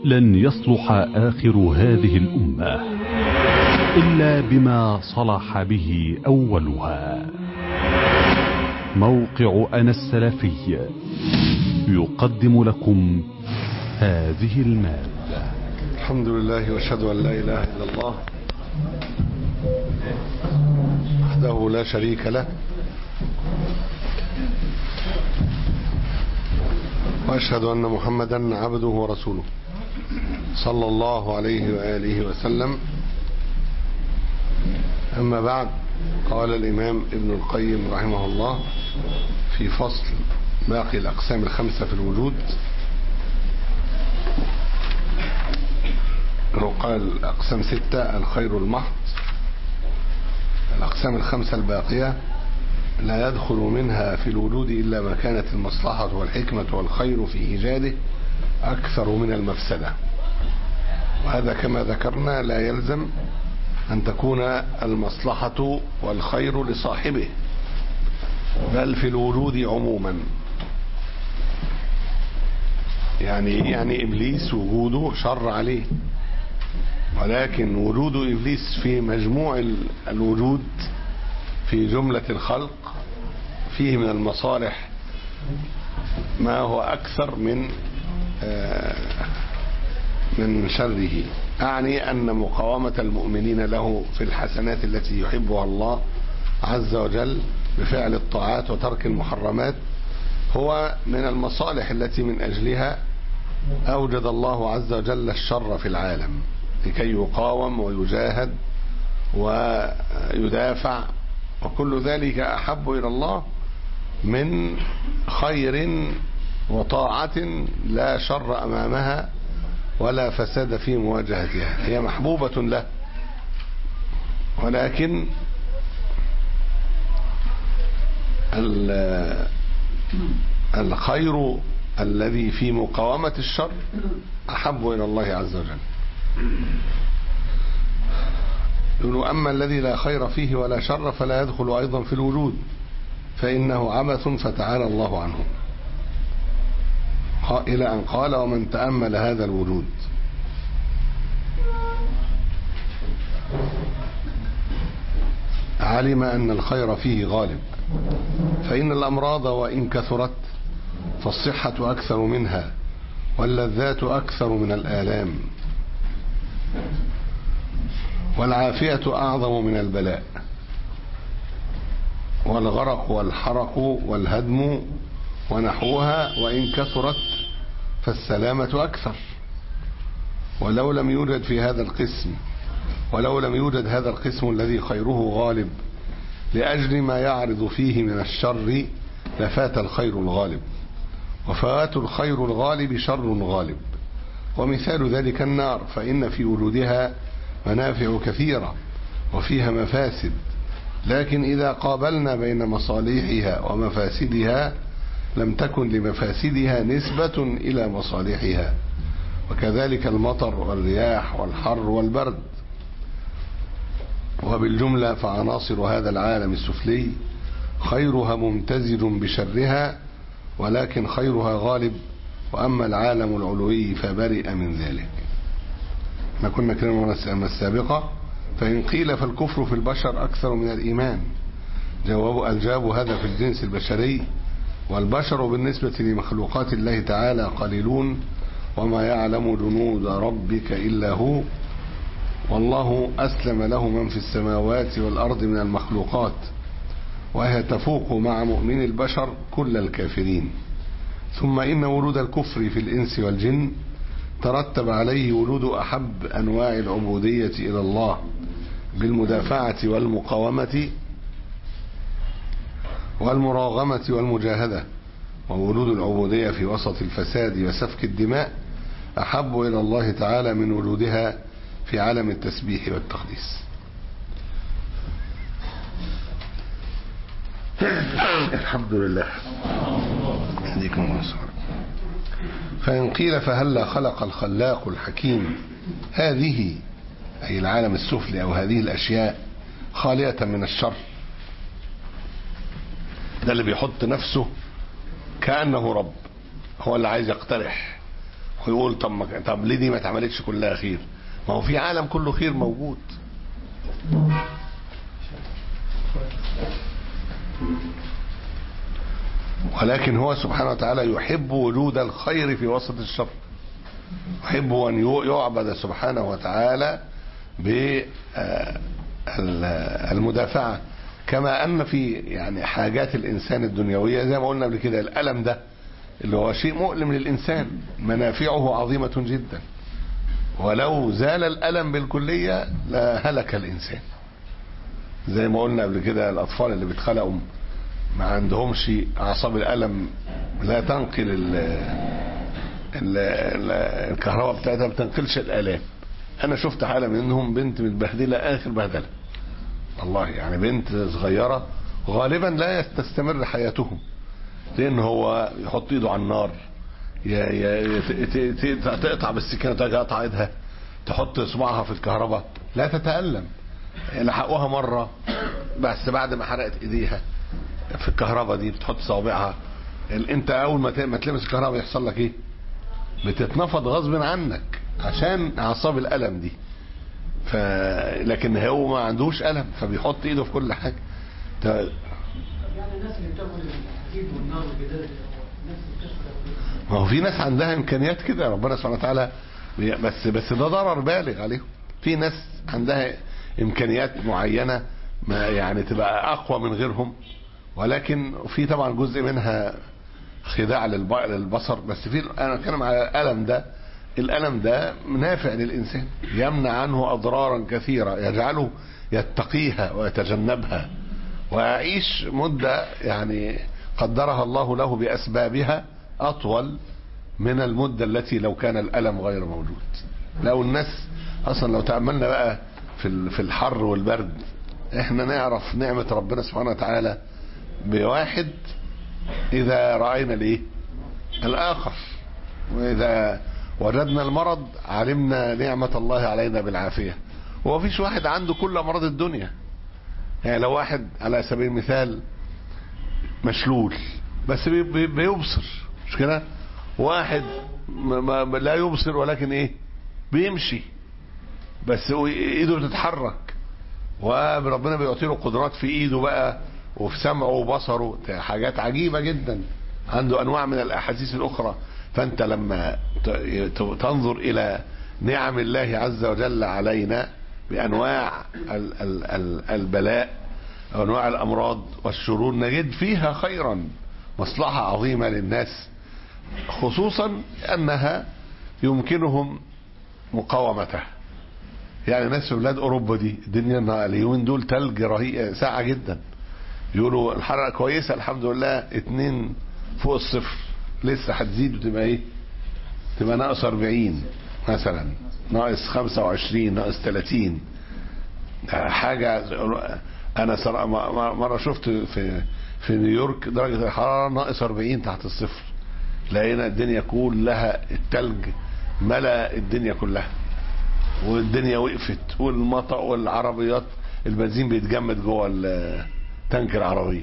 لن يصلح آخر هذه الأمة إلا بما صلح به أولها موقع أنا السلفي يقدم لكم هذه المادة الحمد لله واشهد ان لا اله الا الله وحده لا شريك له واشهد ان محمدا عبده ورسوله صلى الله عليه واله وسلم اما بعد قال الامام ابن القيم رحمه الله في فصل باقي الاقسام الخمسه في الوجود قال أقسام ستة الخير المحض الأقسام الخمسة الباقية لا يدخل منها في الوجود إلا ما كانت المصلحة والحكمة والخير في إيجاده أكثر من المفسدة وهذا كما ذكرنا لا يلزم أن تكون المصلحة والخير لصاحبه بل في الوجود عموما يعني يعني إبليس وجوده شر عليه ولكن وجود إبليس في مجموع الوجود في جملة الخلق فيه من المصالح ما هو أكثر من من شره أعني أن مقاومة المؤمنين له في الحسنات التي يحبها الله عز وجل بفعل الطاعات وترك المحرمات هو من المصالح التي من أجلها أوجد الله عز وجل الشر في العالم لكي يقاوم ويجاهد ويدافع وكل ذلك أحب إلى الله من خير وطاعة لا شر أمامها ولا فساد في مواجهتها هي محبوبة له ولكن الخير الذي في مقاومة الشر أحب إلى الله عز وجل يقول أما الذي لا خير فيه ولا شر فلا يدخل أيضا في الوجود فإنه عبث فتعالى الله عنه إلى أن قال ومن تأمل هذا الوجود علم أن الخير فيه غالب فإن الأمراض وإن كثرت فالصحة أكثر منها واللذات أكثر من الآلام والعافية أعظم من البلاء والغرق والحرق والهدم ونحوها وإن كثرت فالسلامة أكثر ولو لم يوجد في هذا القسم ولو لم يوجد هذا القسم الذي خيره غالب لأجل ما يعرض فيه من الشر لفات الخير الغالب وفوات الخير الغالب شر غالب ومثال ذلك النار فإن في وجودها منافع كثيرة وفيها مفاسد لكن إذا قابلنا بين مصالحها ومفاسدها لم تكن لمفاسدها نسبة إلى مصالحها وكذلك المطر والرياح والحر والبرد وبالجملة فعناصر هذا العالم السفلي خيرها ممتزج بشرها ولكن خيرها غالب وأما العالم العلوي فبرئ من ذلك ما كنا كلمة السابقة فإن قيل فالكفر في البشر أكثر من الإيمان جواب الجاب هذا في الجنس البشري والبشر بالنسبة لمخلوقات الله تعالى قليلون وما يعلم جنود ربك إلا هو والله أسلم له من في السماوات والأرض من المخلوقات وهي تفوق مع مؤمن البشر كل الكافرين ثم إن ورود الكفر في الإنس والجن ترتب عليه ورود أحب أنواع العبودية إلى الله بالمدافعة والمقاومة والمراغمة والمجاهدة وورود العبودية في وسط الفساد وسفك الدماء أحب إلى الله تعالى من وجودها في عالم التسبيح والتقديس الحمد لله يهديكم الله فإن قيل فهلا خلق الخلاق الحكيم هذه أي العالم السفلي أو هذه الأشياء خالية من الشر ده اللي بيحط نفسه كأنه رب هو اللي عايز يقترح ويقول طب ما طب ليه دي ما اتعملتش كلها خير ما هو في عالم كله خير موجود ولكن هو سبحانه وتعالى يحب وجود الخير في وسط الشر يحب أن يعبد سبحانه وتعالى بالمدافعة كما أن في يعني حاجات الإنسان الدنيوية زي ما قلنا قبل كده الألم ده اللي هو شيء مؤلم للإنسان منافعه عظيمة جدا ولو زال الألم بالكلية لهلك الإنسان زي ما قلنا قبل كده الأطفال اللي بيتخلقوا ما عندهمش أعصاب الألم لا تنقل ال ال ال الكهرباء بتاعتها ما بتنقلش الآلام أنا شفت حالة منهم بنت متبهدلة آخر بهدلة والله يعني بنت صغيرة غالبا لا تستمر حياتهم لأن هو يحط إيده على النار تقطع بالسكينة تقطع ايدها تحط صباعها في الكهرباء لا تتألم لحقوها مرة بس بعد ما حرقت ايديها في الكهرباء دي بتحط صوابعها انت اول ما ما تلمس الكهرباء يحصل لك ايه بتتنفض غصب عنك عشان اعصاب الالم دي ف لكن هو ما عندوش الم فبيحط ايده في كل حاجه ت... يعني الناس اللي بتاكل الحديد والنار وكده نفس القصه ما هو في ناس عندها امكانيات كده ربنا سبحانه وتعالى بس بس ده ضرر بالغ عليهم في ناس عندها امكانيات معينه ما يعني تبقى اقوى من غيرهم ولكن في طبعا جزء منها خداع للبصر بس في انا بتكلم على الالم ده الالم ده نافع للانسان يمنع عنه اضرارا كثيره يجعله يتقيها ويتجنبها ويعيش مده يعني قدرها الله له باسبابها اطول من المده التي لو كان الالم غير موجود لو الناس اصلا لو تاملنا بقى في في الحر والبرد احنا نعرف نعمه ربنا سبحانه وتعالى بواحد اذا راينا الايه الاخر واذا وجدنا المرض علمنا نعمه الله علينا بالعافيه وما فيش واحد عنده كل امراض الدنيا يعني لو واحد على سبيل المثال مشلول بس بيبصر مش كده واحد ما ما لا يبصر ولكن ايه بيمشي بس ايده بتتحرك وربنا بيعطي له قدرات في ايده بقى وفي سمعه وبصره حاجات عجيبة جدا عنده انواع من الاحاسيس الاخرى فانت لما تنظر الى نعم الله عز وجل علينا بانواع البلاء وانواع الامراض والشرور نجد فيها خيرا مصلحة عظيمة للناس خصوصا انها يمكنهم مقاومتها يعني ناس في بلاد اوروبا دي الدنيا اليومين دول تلج رهيب ساعة جدا يقولوا الحرارة كويسة الحمد لله اتنين فوق الصفر لسه هتزيد وتبقى ايه تبقى ناقص 40 مثلا ناقص 25 ناقص 30 حاجة انا سر... مرة شفت في في نيويورك درجة الحرارة ناقص 40 تحت الصفر لقينا الدنيا كلها التلج ملا الدنيا كلها والدنيا وقفت والمطأ والعربيات البنزين بيتجمد جوه تانك العربية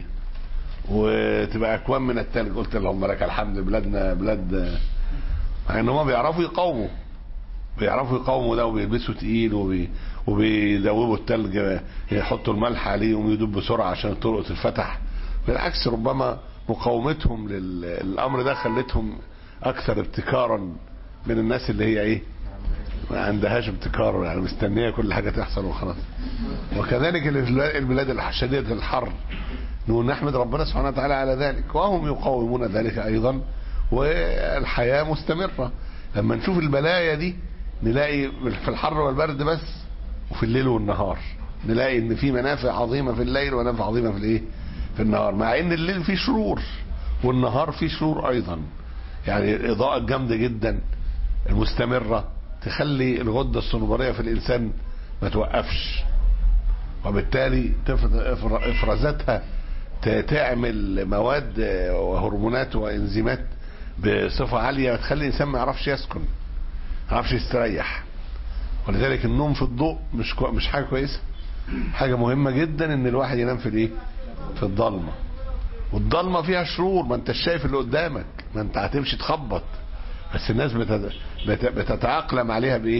وتبقى اكوام من التلج قلت اللهم لك الحمد بلادنا بلاد مع ان هم بيعرفوا يقاوموا بيعرفوا يقاوموا ده وبيلبسوا تقيل وبي... وبيدوبوا التلج يحطوا الملح عليه ويدوب بسرعه عشان الطرق تتفتح بالعكس ربما مقاومتهم للامر ده خلتهم اكثر ابتكارا من الناس اللي هي ايه ما عندهاش ابتكار يعني مستنيه كل حاجه تحصل وخلاص وكذلك البلاد الشديده الحر نقول نحمد ربنا سبحانه وتعالى على ذلك وهم يقاومون ذلك ايضا والحياه مستمره لما نشوف البلايا دي نلاقي في الحر والبرد بس وفي الليل والنهار نلاقي ان في منافع عظيمه في الليل ومنافع عظيمه في الايه في النهار مع ان الليل فيه شرور والنهار فيه شرور ايضا يعني الاضاءه الجامده جدا المستمره تخلي الغده الصنوبريه في الانسان ما توقفش وبالتالي افرازاتها تعمل مواد وهرمونات وانزيمات بصفه عاليه تخلي الانسان ما يعرفش يسكن ما يعرفش يستريح ولذلك النوم في الضوء مش كو... مش حاجه كويسه حاجه مهمه جدا ان الواحد ينام في الايه في الضلمه والضلمه فيها شرور ما انت شايف اللي قدامك ما انت هتمشي تخبط بس الناس بتت- بت- بتتأقلم عليها بايه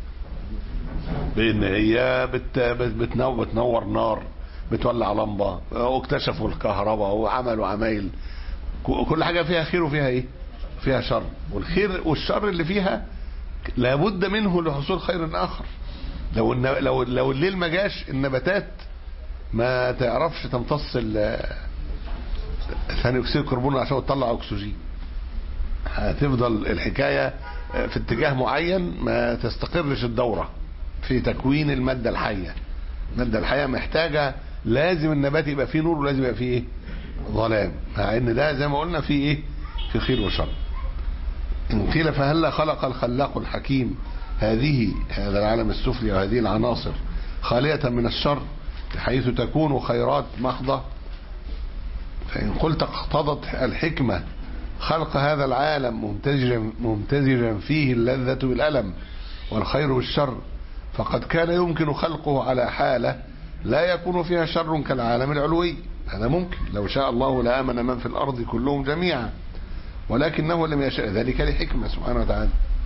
بان هي بت بت- بتنور, بتنور نار بتولع لمبه واكتشفوا الكهرباء وعملوا عمايل ك- كل حاجه فيها خير وفيها ايه فيها شر والخير والشر اللي فيها لابد منه لحصول خير اخر لو الن- لو لو الليل ما جاش النباتات ما تعرفش تمتص ال- ثاني اكسيد الكربون عشان تطلع اكسجين هتفضل الحكايه في اتجاه معين ما تستقرش الدوره في تكوين الماده الحيه الماده الحيه محتاجه لازم النبات يبقى فيه نور ولازم يبقى فيه ايه ظلام مع ان ده زي ما قلنا فيه ايه في خير وشر إن قيل فهلا خلق الخلاق الحكيم هذه هذا العالم السفلي وهذه العناصر خالية من الشر بحيث تكون خيرات محضة فإن قلت اقتضت الحكمة خلق هذا العالم ممتزجا, ممتزجا فيه اللذة بالألم والخير بالشر فقد كان يمكن خلقه على حالة لا يكون فيها شر كالعالم العلوي هذا ممكن لو شاء الله لآمن من في الأرض كلهم جميعا ولكنه لم يشاء ذلك لحكمة سبحانه وتعالى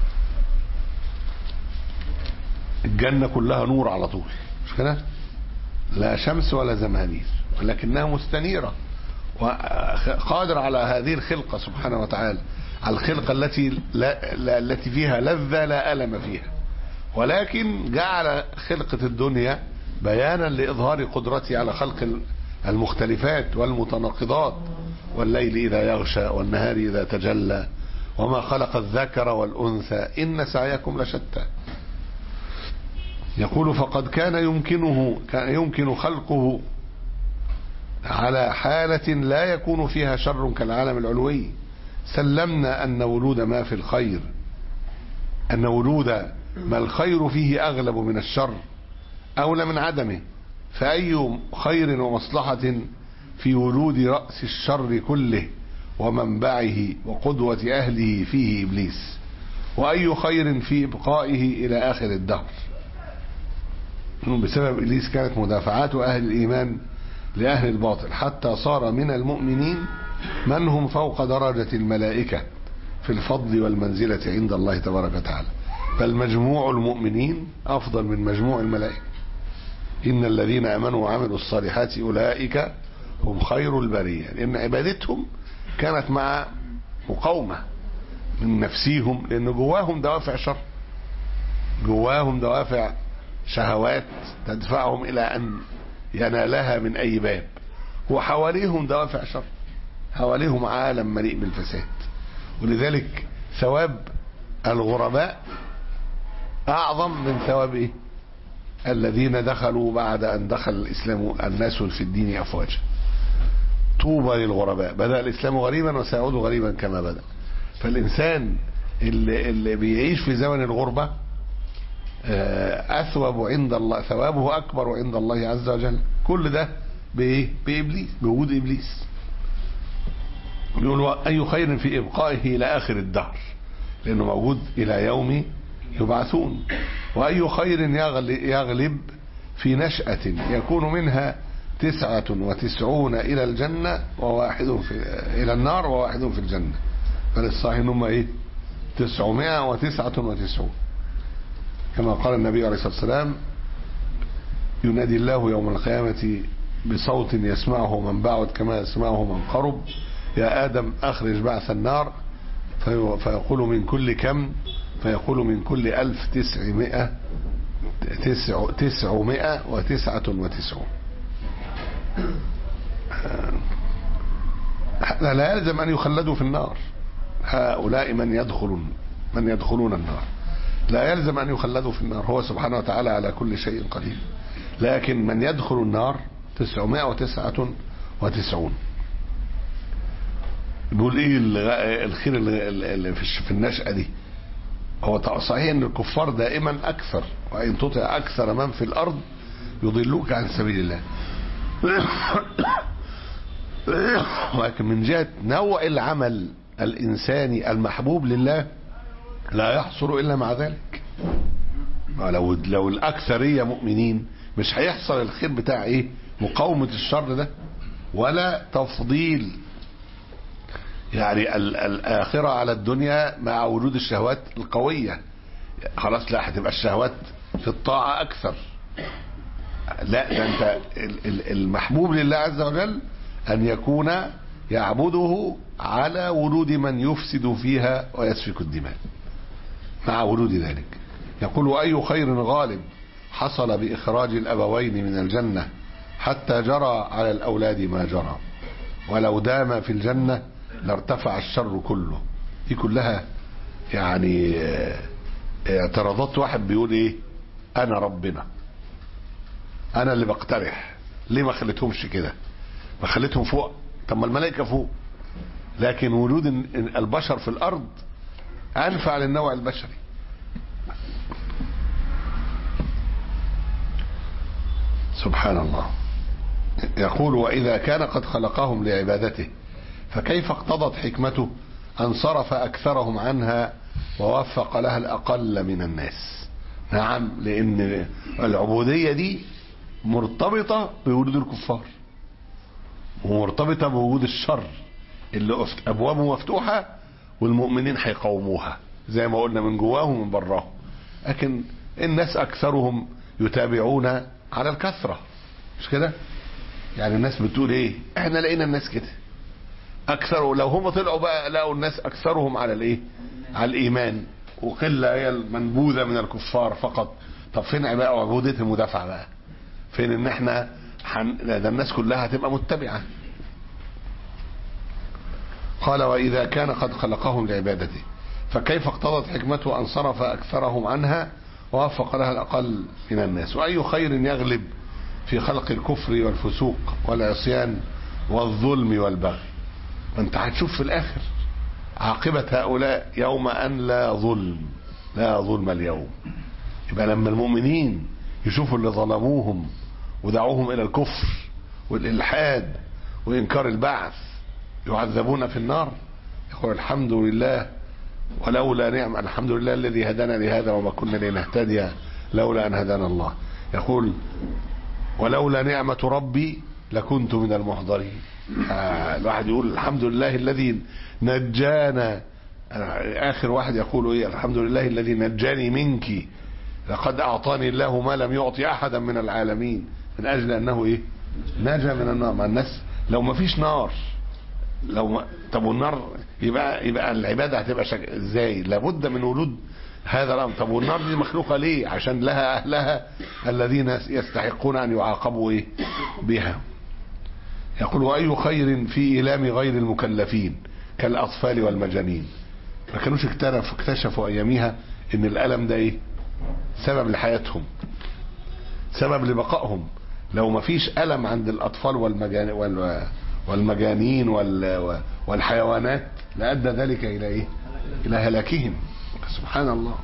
الجنة كلها نور على طول مش كده لا شمس ولا زمهرير ولكنها مستنيرة وقادر على هذه الخلقة سبحانه وتعالى على الخلقة التي لا لا التي فيها لذة لا ألم فيها ولكن جعل خلقة الدنيا بيانا لإظهار قدرته على خلق المختلفات والمتناقضات والليل إذا يغشى والنهار إذا تجلى وما خلق الذكر والأنثى إن سعيكم لشتى يقول فقد كان يمكنه كان يمكن خلقه على حالة لا يكون فيها شر كالعالم العلوي سلمنا أن ولود ما في الخير أن ولود ما الخير فيه أغلب من الشر أولى من عدمه فأي خير ومصلحة في ولود رأس الشر كله ومنبعه وقدوة أهله فيه إبليس وأي خير في إبقائه إلى آخر الدهر بسبب إبليس كانت مدافعات أهل الإيمان لأهل الباطل حتى صار من المؤمنين من هم فوق درجة الملائكة في الفضل والمنزلة عند الله تبارك وتعالى بل مجموع المؤمنين أفضل من مجموع الملائكة إن الذين آمنوا وعملوا الصالحات أولئك هم خير البرية لأن عبادتهم كانت مع مقاومة من نفسيهم لأن جواهم دوافع شر جواهم دوافع شهوات تدفعهم إلى أن ينالها من أي باب وحواليهم دوافع شر حواليهم عالم مليء بالفساد ولذلك ثواب الغرباء أعظم من ثواب إيه؟ الذين دخلوا بعد أن دخل الإسلام الناس في الدين أفواجا طوبى للغرباء بدأ الإسلام غريبا وسيعود غريبا كما بدأ فالإنسان اللي, اللي بيعيش في زمن الغربة أثوب عند الله ثوابه أكبر عند الله عز وجل كل ده بإيه؟ بإبليس بوجود إبليس يقول أي خير في إبقائه إلى آخر الدهر لأنه موجود إلى يوم يبعثون وأي خير يغلب في نشأة يكون منها تسعة وتسعون إلى الجنة وواحد في إلى النار وواحد في الجنة فللصحيح هم إيه تسعمائة وتسعة وتسعون كما قال النبي عليه الصلاة والسلام ينادي الله يوم القيامة بصوت يسمعه من بعد كما يسمعه من قرب يا آدم أخرج بعث النار فيقول من كل كم فيقول من كل ألف تسعمائة تسع تسعمائة وتسعة وتسعون لا يلزم أن يخلدوا في النار هؤلاء من يدخلون من يدخلون النار لا يلزم أن يخلدوا في النار هو سبحانه وتعالى على كل شيء قدير لكن من يدخل النار تسعمائة وتسعة وتسعون بيقول ايه الخير اللي في النشأة دي هو صحيح ان الكفار دائما اكثر وان تطع اكثر من في الارض يضلوك عن سبيل الله ولكن من جهة نوع العمل الانساني المحبوب لله لا يحصل الا مع ذلك لو لو الاكثريه مؤمنين مش هيحصل الخير بتاع ايه مقاومه الشر ده ولا تفضيل يعني ال- الآخرة على الدنيا مع وجود الشهوات القوية خلاص لا هتبقى الشهوات في الطاعة أكثر لا ده أنت ال- ال- المحبوب لله عز وجل أن يكون يعبده على وجود من يفسد فيها ويسفك الدماء مع وجود ذلك يقول وأي خير غالب حصل بإخراج الأبوين من الجنة حتى جرى على الأولاد ما جرى ولو دام في الجنة لارتفع الشر كله دي كلها يعني آه، اعتراضات واحد بيقول ايه انا ربنا انا اللي بقترح ليه ما خليتهمش كده ما خليتهم فوق طب ما الملائكه فوق لكن وجود ال- البشر في الارض انفع للنوع البشري سبحان الله يقول وإذا كان قد خلقهم لعبادته فكيف اقتضت حكمته أن صرف أكثرهم عنها ووفق لها الأقل من الناس نعم لأن العبودية دي مرتبطة بوجود الكفار ومرتبطة بوجود الشر اللي أفت- أبوابه مفتوحة والمؤمنين هيقاوموها زي ما قلنا من جواهم ومن براهم لكن الناس أكثرهم يتابعون على الكثرة مش كده يعني الناس بتقول ايه احنا لقينا الناس كده اكثر لو هم طلعوا بقى لقوا الناس اكثرهم على الايه على الايمان وقله هي المنبوذه من الكفار فقط طب فين بقى عبوديه المدافعه بقى فين ان احنا حن... ده الناس كلها هتبقى متبعه قال واذا كان قد خلقهم لعبادته فكيف اقتضت حكمته ان صرف اكثرهم عنها ووفق لها الاقل من الناس واي خير يغلب في خلق الكفر والفسوق والعصيان والظلم والبغي انت هتشوف في الاخر عاقبة هؤلاء يوم ان لا ظلم لا ظلم اليوم يبقى لما المؤمنين يشوفوا اللي ظلموهم ودعوهم الى الكفر والالحاد وانكار البعث يعذبون في النار يقول الحمد لله ولولا نعم الحمد لله الذي هدانا لهذا وما كنا لنهتدي لولا ان هدانا الله يقول ولولا نعمة ربي لكنت من المحضرين آه الواحد يقول الحمد لله الذي نجانا آه آخر واحد يقول إيه الحمد لله الذي نجاني منك لقد أعطاني الله ما لم يعطي أحدا من العالمين من أجل أنه إيه نجا من النار ما الناس لو ما فيش نار لو ما طب والنار يبقى يبقى العباده هتبقى شك... ازاي لابد من وجود هذا الامر طب والنار دي مخلوقه ليه عشان لها اهلها الذين يستحقون ان يعاقبوا ايه بها يقول واي خير في ايلام غير المكلفين كالاطفال والمجانين ما كانوش اكتشفوا اكتشفوا اياميها ان الالم ده ايه سبب لحياتهم سبب لبقائهم لو ما فيش ألم عند الأطفال والمجان وال والمجانين وال والحيوانات لأدى ذلك إلى إيه؟ إلى هلاكهم سبحان الله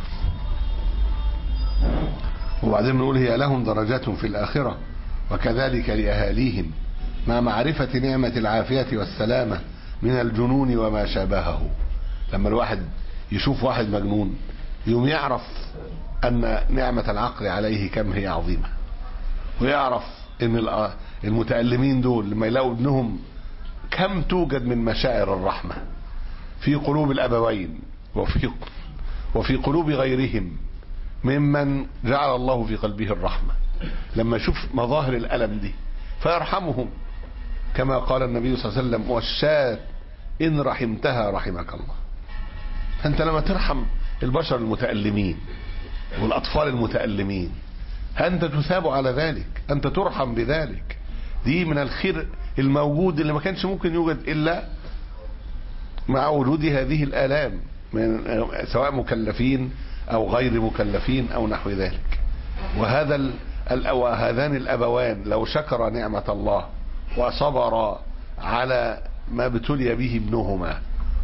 وبعدين بنقول هي لهم درجات في الآخرة وكذلك لأهاليهم مع معرفة نعمة العافية والسلامة من الجنون وما شابهه لما الواحد يشوف واحد مجنون يوم يعرف أن نعمة العقل عليه كم هي عظيمة ويعرف ان المتألمين دول لما يلاقوا ابنهم كم توجد من مشاعر الرحمة في قلوب الأبوين وفي وفي قلوب غيرهم ممن جعل الله في قلبه الرحمة لما يشوف مظاهر الألم دي فيرحمهم كما قال النبي صلى الله عليه وسلم والشاة إن رحمتها رحمك الله فأنت لما ترحم البشر المتألمين والأطفال المتألمين أنت تثاب على ذلك أنت ترحم بذلك دي من الخير الموجود اللي ما كانش ممكن يوجد إلا مع وجود هذه الآلام من سواء مكلفين أو غير مكلفين أو نحو ذلك وهذا ال وهذان الأبوان لو شكر نعمة الله وصبر على ما ابتلي به ابنهما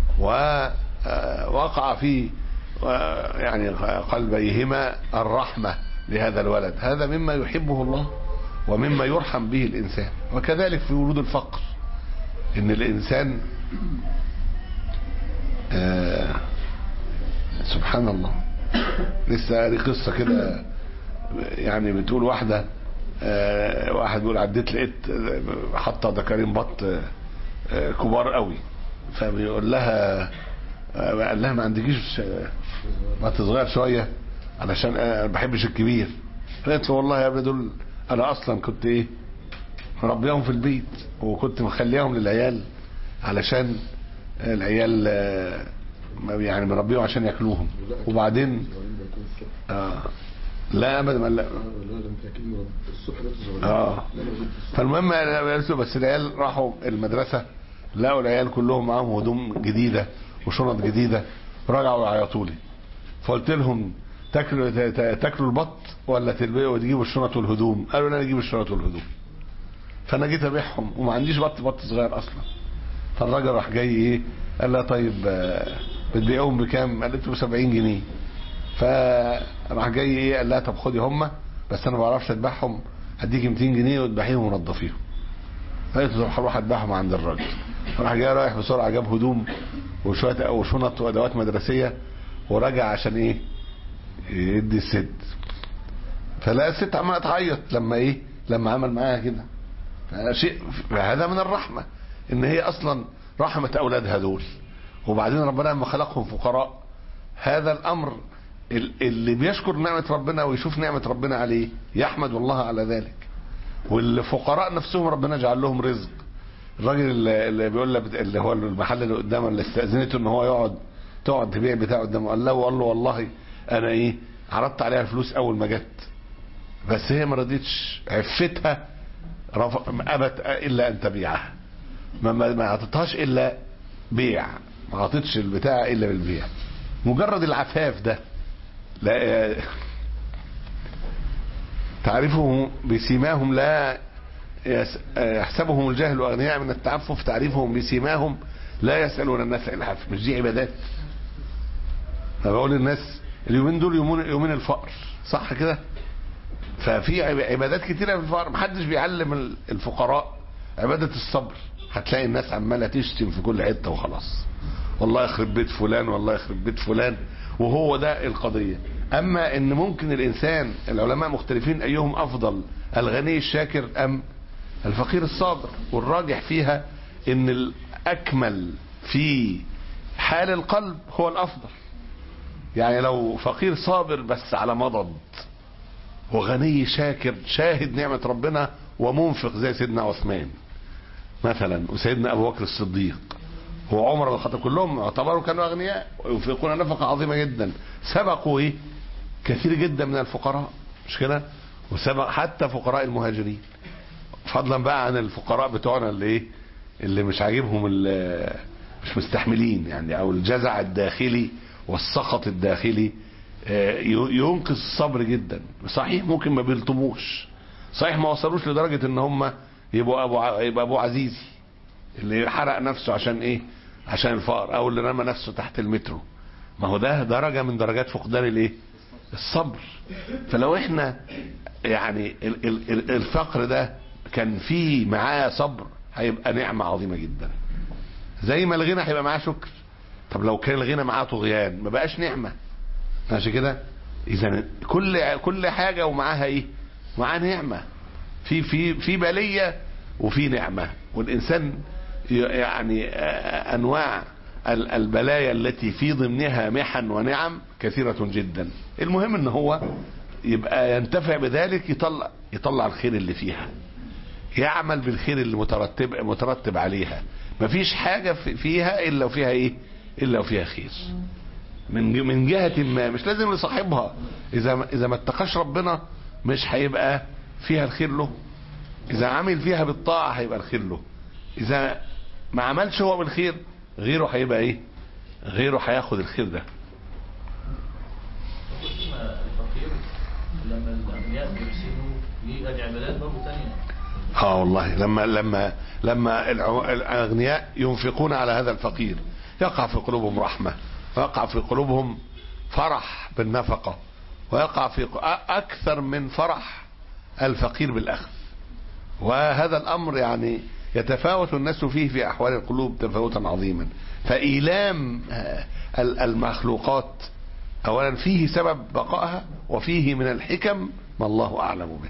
ووقع في يعني قلبيهما الرحمة لهذا الولد هذا مما يحبه الله ومما يرحم به الإنسان وكذلك في وجود الفقر إن الإنسان آه سبحان الله لسه قاري قصة كده يعني بتقول واحدة آه واحد بيقول عديت لقيت حاطة دكارين بط آه كبار قوي فبيقول لها قال لها ما عندكيش ما تصغير شويه علشان انا ما بحبش الكبير قالت له والله يا ابني دول انا اصلا كنت ايه مربيهم في البيت وكنت مخليهم للعيال علشان العيال آه، ما- يعني مربيهم عشان ياكلوهم وبعدين آه لا ابدا ما- لا اه فالمهم انا قلت له بس العيال راحوا المدرسه لقوا العيال كلهم معاهم هدوم جديده وشنط جديده رجعوا يعيطوا لي فقلت لهم تاكلوا ت- ت- تاكلوا البط ولا تلبسوا وتجيبوا الشنط والهدوم قالوا لا نجيب الشنط والهدوم فانا جيت ابيعهم وما عنديش بط بط صغير اصلا فالراجل راح جاي ايه قال لها طيب آه، بتبيعهم بكام قالت له ب 70 جنيه فراح جاي ايه قال لها طب خدي هم بس انا ما بعرفش اذبحهم هديكي 200 جنيه وتذبحيهم ونضفيهم قالت له هروح اذبحهم عند الراجل راح جاي رايح بسرعه جاب هدوم وشويه وشنط وادوات مدرسيه ورجع عشان ايه يدي الست فلا الست عماله تعيط لما ايه لما عمل معاها كده شيء هذا من الرحمه ان هي اصلا رحمه اولادها دول وبعدين ربنا لما خلقهم فقراء هذا الامر ال- اللي بيشكر نعمه ربنا ويشوف نعمه ربنا عليه يحمد الله على ذلك والفقراء نفسهم ربنا جعل لهم رزق الراجل اللي اللي بيقول لك اللي هو المحل اللي قدامه اللي استاذنته ان هو يقعد تقعد تبيع بتاعه قدامه قال له وقال له والله انا ايه عرضت عليها الفلوس اول ما جت بس هي ما رضيتش عفتها رف... ابت الا ان تبيعها ما ما ما اعطتهاش الا بيع ما اعطتش البتاع الا بالبيع مجرد العفاف ده لا تعرفهم بسيماهم لا يس- يحسبهم الجاهل اغنياء من التعفف تعرفهم بسيماهم لا يسالون الناس الحف مش دي عبادات انا بقول للناس اليومين دول يومين يومين الفقر صح كده ففي عب- عبادات كتيره في الفقر محدش بيعلم ال- الفقراء عباده الصبر هتلاقي الناس عماله تشتم في كل حته وخلاص والله يخرب بيت فلان والله يخرب بيت فلان وهو ده القضيه اما ان ممكن الانسان العلماء مختلفين ايهم افضل الغني الشاكر ام الفقير الصابر والراجح فيها ان الاكمل في حال القلب هو الافضل يعني لو فقير صابر بس على مضض وغني شاكر شاهد نعمة ربنا ومنفق زي سيدنا عثمان مثلا وسيدنا ابو بكر الصديق وعمر بن الخطاب كلهم اعتبروا كانوا اغنياء وينفقون نفقه عظيمه جدا سبقوا ايه كثير جدا من الفقراء مش كده وسبق حتى فقراء المهاجرين فضلا بقى عن الفقراء بتوعنا اللي ايه اللي مش عاجبهم ال- مش مستحملين يعني او الجزع الداخلي والسخط الداخلي آه، ي- ينقص الصبر جدا صحيح ممكن ما بيلطموش صحيح ما وصلوش لدرجه ان هم يبقوا ابو ع- يبقى ابو عزيزي اللي حرق نفسه عشان ايه عشان الفقر او اللي رمى نفسه تحت المترو ما هو ده درجه من درجات فقدان الايه الصبر فلو احنا يعني ال- ال- ال- الفقر ده كان فيه معاه صبر هيبقى نعمه عظيمه جدا زي ما الغنى هيبقى معاه شكر طب لو كان الغنى معاه طغيان ما بقاش نعمه ماشي كده اذا كل كل حاجه ومعاها ايه معاها نعمه في في في بليه وفي نعمه والانسان ي- يعني آه، انواع ال- البلايا التي في ضمنها محن ونعم كثيره جدا المهم ان هو يبقى ينتفع بذلك يطلع يطلع الخير اللي فيها يعمل بالخير اللي مترتب مترتب عليها مفيش حاجه في- فيها الا وفيها ايه الا وفيها خير من من جهه ما مش لازم لصاحبها اذا ما- اذا ما اتقاش ربنا مش هيبقى فيها الخير له اذا عمل فيها بالطاعه هيبقى الخير له اذا ما عملش هو بالخير غيره هيبقى ايه غيره هياخد الخير ده الفقير لما الاغنياء بيحسنوا ليه ادي عبادات برضه ثانيه اه والله لما لما لما الع- الاغنياء ينفقون على هذا الفقير يقع في قلوبهم رحمه ويقع في قلوبهم فرح بالنفقه ويقع في ق- أ- اكثر من فرح الفقير بالاخذ وهذا الامر يعني يتفاوت الناس فيه في احوال القلوب تفاوتا عظيما فايلام آه، ال- المخلوقات اولا فيه سبب بقائها وفيه من الحكم ما الله اعلم به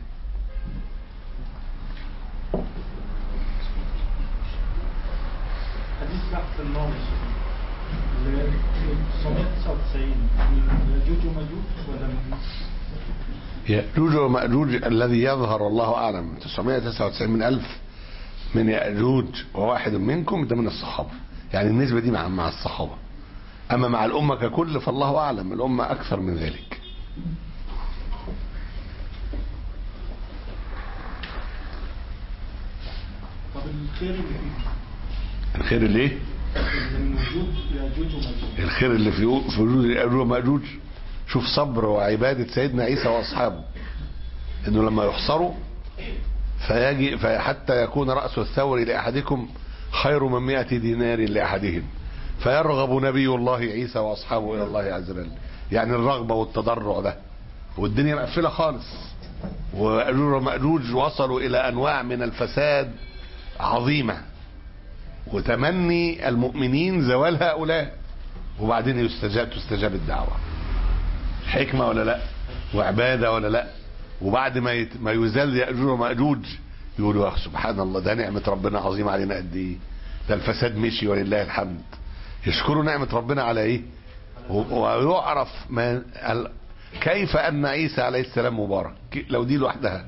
حديث بحث في الماضي اللي هي 999 من ياجوج وماجوج ولا من يأجوج ومأجوج الذي يظهر الله أعلم 999 من ألف من يأجوج وواحد منكم ده من الصحابة يعني النسبة دي مع مع الصحابة أما مع الأمة ككل فالله أعلم الأمة أكثر من ذلك طب الخير اللي فيه الخير اللي إيه؟ اللي من وجود ياجوج وماجوج الخير اللي في في وجود يأجوج ومأجوج شوف صبر وعبادة سيدنا عيسى وأصحابه إنه لما يحصروا فيجي فحتى يكون رأس الثور لأحدكم خير من مئة دينار لأحدهم فيرغب نبي الله عيسى وأصحابه إلى الله عز وجل يعني الرغبة والتضرع ده والدنيا مقفلة خالص وأجوج ومأجوج وصلوا إلى أنواع من الفساد عظيمة وتمني المؤمنين زوال هؤلاء وبعدين يستجاب تستجاب الدعوة حكمة ولا لا وعبادة ولا لا وبعد ما يت... ما يزال يأجوج ومأجوج يقولوا يا سبحان الله ده نعمة ربنا عظيمة علينا قد ايه ده الفساد مشي ولله الحمد يشكروا نعمة ربنا على ايه و- ويعرف ما ال... كيف ان عيسى عليه السلام مبارك ك- لو دي لوحدها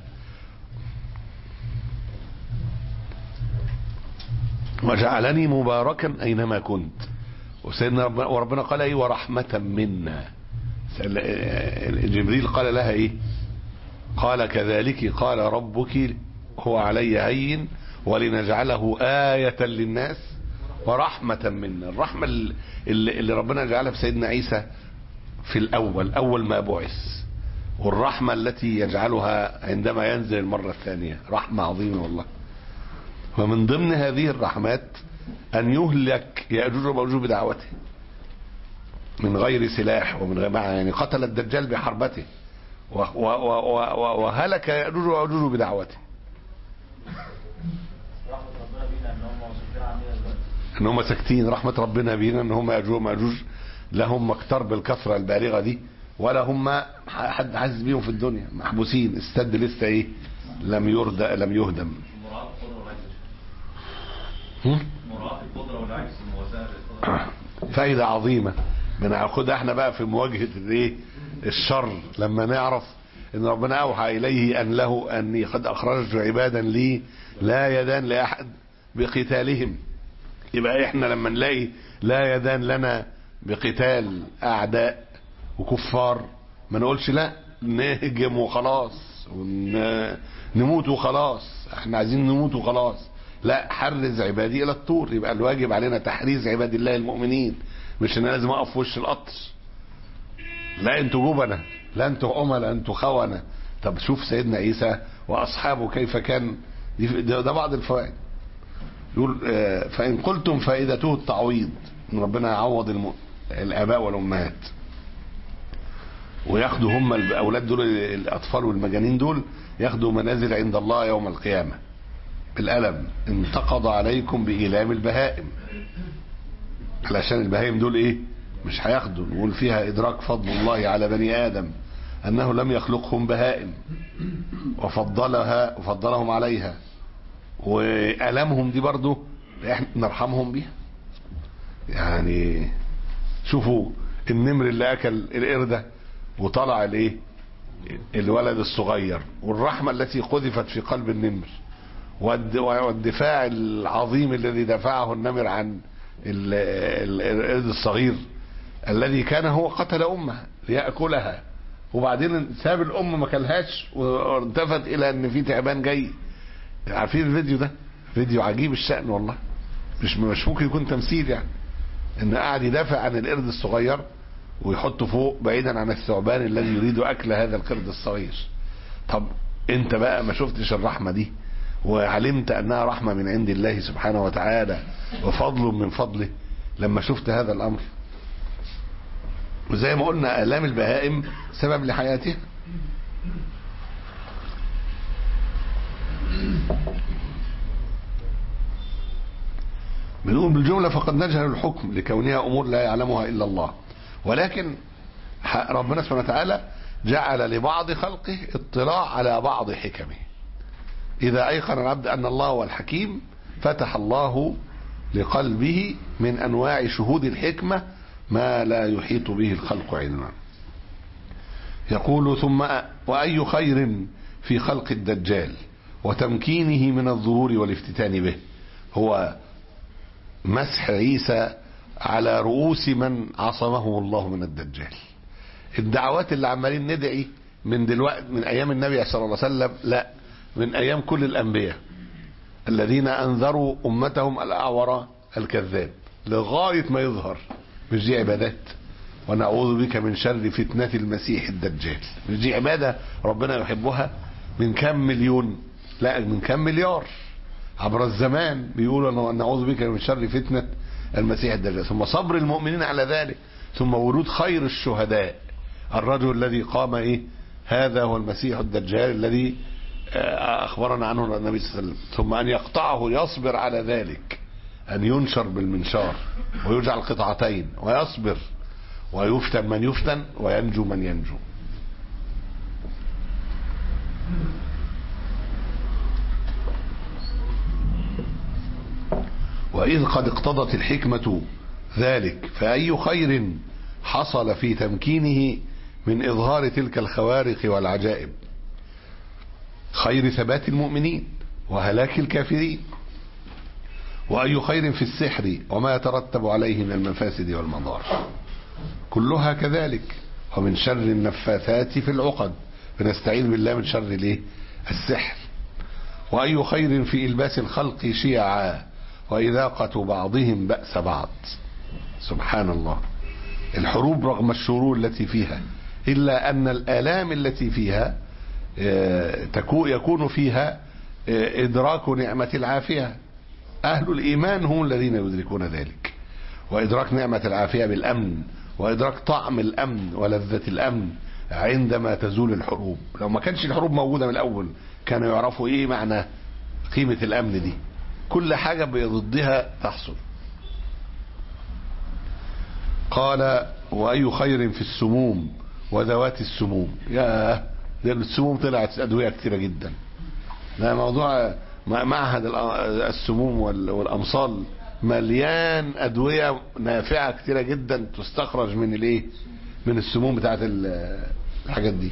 وجعلني مباركا اينما كنت وسيدنا ربنا وربنا قال ايه ورحمة منا سل- جبريل قال لها ايه قال كذلك قال ربك هو علي هين ولنجعله آية للناس ورحمة منا الرحمة اللي, اللي ربنا جعلها في سيدنا عيسى في الأول أول ما بعث والرحمة التي يجعلها عندما ينزل المرة الثانية رحمة عظيمة والله ومن ضمن هذه الرحمات أن يهلك يأجوج ومأجوج بدعوته من غير سلاح ومن غير معنى يعني قتل الدجال بحربته و- و- و- و- وهلك يأجوج ومأجوج بدعوته رحمة ربنا بينا ان هم واثقين عننا دلوقتي ان هم ساكتين رحمة ربنا بينا ان هم يأجوج ومأجوج لا هم مكتر بالكثرة البالغة دي ولا هم حد حاسس بيهم في الدنيا محبوسين السد لسه ايه لم يرد لم يهدم مراعاة القدرة والعجز هم؟ مراعاة القدرة والعجز موازنة للقدرة فايدة عظيمة بناخدها احنا بقى في مواجهة الايه الشر لما نعرف ان ربنا اوحى اليه ان له اني قد اخرجت عبادا لي لا يدان لاحد بقتالهم يبقى احنا لما نلاقي لا يدان لنا بقتال اعداء وكفار ما نقولش لا نهجم وخلاص ون- نموت وخلاص احنا عايزين نموت وخلاص لا حرز عبادي الى الطور يبقى الواجب علينا تحريز عباد الله المؤمنين مش ان انا لازم اقف في وش القطر لا انتوا جبنة لا انتوا عملاء انتوا خونة طب شوف سيدنا عيسى واصحابه كيف كان دي- ده, ده بعض الفوائد يقول آه، فان قلتم فائدته التعويض ان ربنا يعوض الم... الاباء والامهات وياخدوا هم الاولاد دول الاطفال والمجانين دول ياخدوا منازل عند الله يوم القيامه بالالم انتقض عليكم بايلام البهائم علشان البهائم دول ايه مش هياخدوا نقول فيها ادراك فضل الله على بني ادم انه لم يخلقهم بهائم وفضلها وفضلهم عليها والامهم دي برضو احنا نرحمهم بيها يعني شوفوا النمر اللي اكل القرده وطلع الايه الولد الصغير والرحمه التي قذفت في قلب النمر والد- والدفاع العظيم الذي دفعه النمر عن ال- ال- القرد الصغير الذي كان هو قتل امه ليأكلها وبعدين ساب الام ما كلهاش والتفت الى ان في تعبان جاي عارفين الفيديو ده فيديو عجيب الشأن والله مش مش ممكن يكون تمثيل يعني ان قاعد يدافع عن القرد الصغير ويحطه فوق بعيدا عن الثعبان الذي يريد اكل هذا القرد الصغير طب انت بقى ما شفتش الرحمه دي وعلمت انها رحمه من عند الله سبحانه وتعالى وفضل من فضله لما شفت هذا الامر وزي ما قلنا الام البهائم سبب لحياتها بنقول بالجملة فقد نجهل الحكم لكونها أمور لا يعلمها إلا الله ولكن ح- ربنا سبحانه وتعالى جعل لبعض خلقه اطلاع على بعض حكمه إذا أيقن العبد أن الله هو الحكيم فتح الله لقلبه من أنواع شهود الحكمة ما لا يحيط به الخلق علما يقول ثم وأي خير في خلق الدجال وتمكينه من الظهور والافتتان به هو مسح عيسى على رؤوس من عصمه الله من الدجال الدعوات اللي عمالين ندعي من دلوقتي من ايام النبي صلى الله عليه وسلم لا من ايام كل الانبياء الذين انذروا امتهم الاعور الكذاب لغايه ما يظهر مش دي عبادات ونعوذ بك من شر فتنة المسيح الدجال مش دي عبادة ربنا يحبها من كم مليون لا من كم مليار عبر الزمان بيقولوا نعوذ بك من شر فتنة المسيح الدجال ثم صبر المؤمنين على ذلك ثم ورود خير الشهداء الرجل الذي قام ايه هذا هو المسيح الدجال الذي اخبرنا عنه النبي صلى الله عليه وسلم ثم ان يقطعه يصبر على ذلك ان ينشر بالمنشار ويجعل قطعتين ويصبر ويفتن من يفتن وينجو من ينجو وإذ قد اقتضت الحكمة ذلك فأي خير حصل في تمكينه من إظهار تلك الخوارق والعجائب خير ثبات المؤمنين وهلاك الكافرين وأي خير في السحر وما يترتب عليه من المفاسد والمضار كلها كذلك ومن شر النفاثات في العقد بنستعيذ بالله من شر الايه السحر وأي خير في إلباس الخلق شيعا وإذاقة بعضهم بأس بعض سبحان الله الحروب رغم الشرور التي فيها إلا أن الآلام التي فيها يكون فيها إدراك نعمة العافية أهل الإيمان هم الذين يدركون ذلك وإدراك نعمة العافية بالأمن وإدراك طعم الأمن ولذة الأمن عندما تزول الحروب لو ما كانش الحروب موجودة من الأول كانوا يعرفوا إيه معنى قيمة الأمن دي كل حاجة بضدها تحصل قال وأي خير في السموم وذوات السموم يا ده السموم طلعت أدوية كثيرة جدا ده موضوع معهد السموم والأمصال مليان أدوية نافعة كثيرة جدا تستخرج من الايه من السموم بتاعت الحاجات دي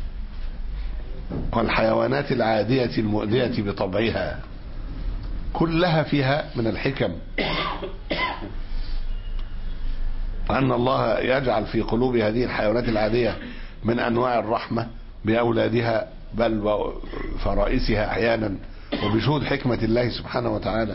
والحيوانات العادية المؤذية بطبعها كلها فيها من الحكم أن الله يجعل في قلوب هذه الحيوانات العادية من أنواع الرحمة بأولادها بل وفرائسها أحيانا وبشهود حكمة الله سبحانه وتعالى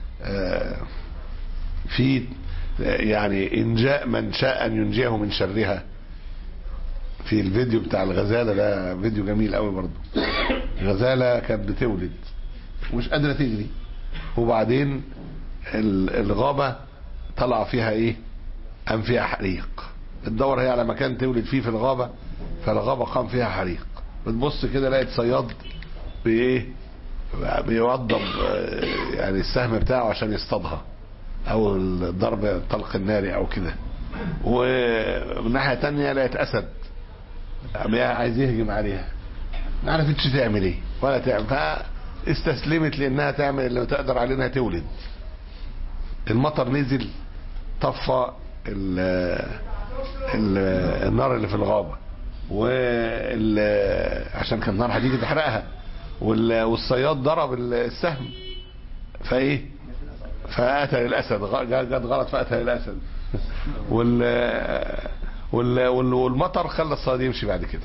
في يعني إنجاء من شاء أن ينجيه من شرها في الفيديو بتاع الغزالة ده فيديو جميل قوي برضه غزالة كانت بتولد مش قادرة تجري وبعدين الغابة طلع فيها ايه قام فيها حريق الدور هي على مكان تولد فيه في الغابة فالغابة قام فيها حريق بتبص كده لقيت صياد بايه بيوضب يعني السهم بتاعه عشان يصطادها او الضرب الطلق الناري او كده ومن ناحية تانية لقيت اسد عايز يهجم عليها ما عرفتش تعمل ايه ولا تعمل فاستسلمت لانها تعمل اللي تقدر عليه انها تولد المطر نزل طفى ال ال النار اللي في الغابة وال عشان كان النار هتيجي تحرقها والصياد ضرب السهم فايه فقتل الاسد جت غلط فقتل الاسد وال وال والمطر خلى الصياد يمشي بعد كده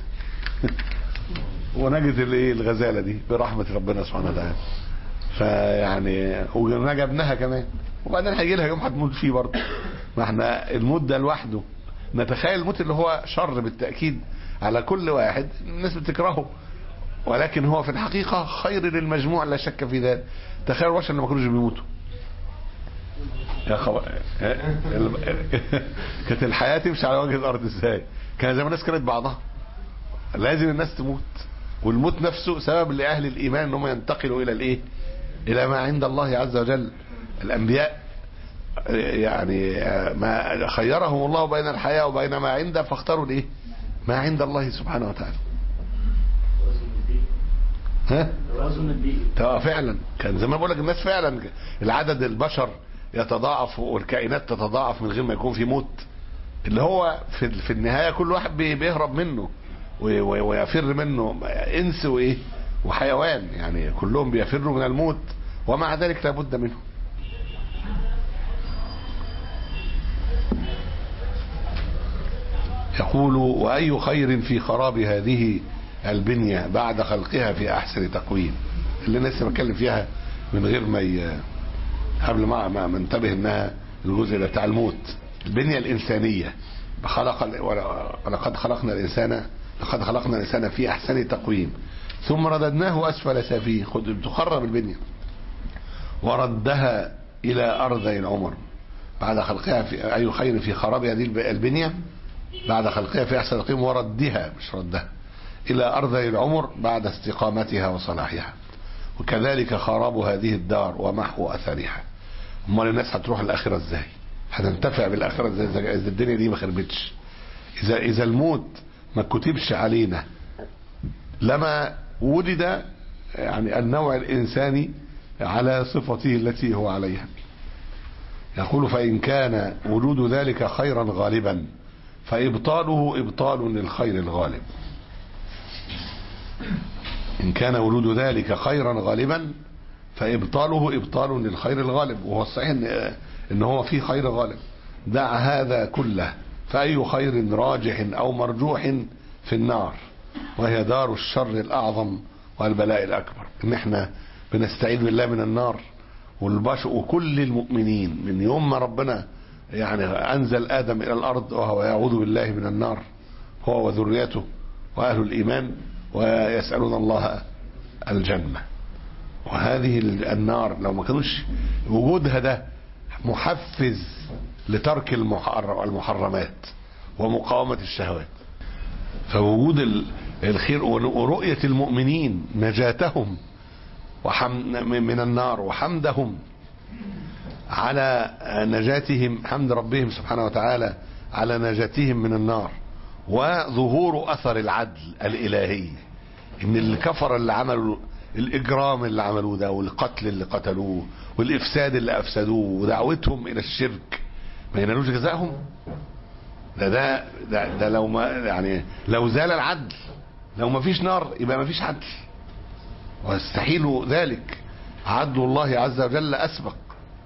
ونجد الايه الغزاله دي برحمه ربنا سبحانه وتعالى فيعني ونجى ابنها كمان وبعدين هيجي لها يوم هتموت فيه برضه ما احنا الموت ده لوحده نتخيل الموت اللي هو شر بالتاكيد على كل واحد الناس بتكرهه ولكن هو في الحقيقه خير للمجموع لا شك في ذلك تخيل البشر اللي ما كانوش بيموتوا يا خبر كانت الحياه تمشي على وجه الارض ازاي كان زمان الناس كانت بعضها لازم الناس تموت والموت نفسه سبب لاهل الايمان انهم ينتقلوا الى الايه الى ما عند الله عز وجل الانبياء يعني ما خيرهم الله بين الحياه وبين ما عنده فاختاروا الايه ما عند الله سبحانه وتعالى ها فعلا كان زمان بقول لك الناس فعلا العدد البشر يتضاعف والكائنات تتضاعف من غير ما يكون في موت اللي هو في في النهايه كل واحد بي- بيهرب منه وي- وي- ويفر منه انس وايه وحيوان يعني كلهم بيفروا من الموت ومع ذلك لابد منه يقول واي خير في خراب هذه البنيه بعد خلقها في احسن تقويم اللي انا لسه بتكلم فيها من غير ما ي... قبل ما ما ما انتبه انها الجزء ده بتاع الموت البنيه الانسانيه خلق ال- ولقد خلقنا الانسان لقد خلقنا الانسان في احسن تقويم ثم رددناه اسفل سافلين خد تخرب البنيه وردها الى ارضي العمر بعد خلقها في اي خير في خراب هذه الب- البنيه بعد خلقها في احسن تقويم وردها مش ردها الى ارضي العمر بعد استقامتها وصلاحها وكذلك خراب هذه الدار ومحو اثرها امال الناس هتروح الاخره ازاي هتنتفع بالاخره ازاي اذا إذا الدنيا دي ما خربتش اذا اذا الموت ما كتبش علينا لما وجد يعني النوع الانساني على صفته التي هو عليها يقول فان كان وجود ذلك خيرا غالبا فابطاله ابطال للخير الغالب إن كان وجود ذلك خيرا غالبا فإبطاله إبطال للخير الغالب وهو الصحيح إن, إن هو فيه خير غالب دع هذا كله فأي خير راجح أو مرجوح في النار وهي دار الشر الأعظم والبلاء الأكبر إن إحنا بنستعيذ بالله من النار والبشر وكل المؤمنين من يوم ما ربنا يعني أنزل آدم إلى الأرض وهو يعوذ بالله من النار هو وذريته وأهل الإيمان ويسألون الله الجنة وهذه النار لو ما كانوش وجودها ده محفز لترك المحر- المحرمات ومقاومة الشهوات فوجود ال- الخير ورؤية المؤمنين نجاتهم وحم من النار وحمدهم على نجاتهم حمد ربهم سبحانه وتعالى على نجاتهم من النار وظهور اثر العدل الالهي ان الكفر اللي عملوا الاجرام اللي عملوه ده والقتل اللي قتلوه والافساد اللي افسدوه ودعوتهم الى الشرك ما ينالوش جزائهم ده ده ده, ده لو ما يعني لو زال العدل لو ما فيش نار يبقى ما فيش عدل ويستحيل ذلك عدل الله عز وجل اسبق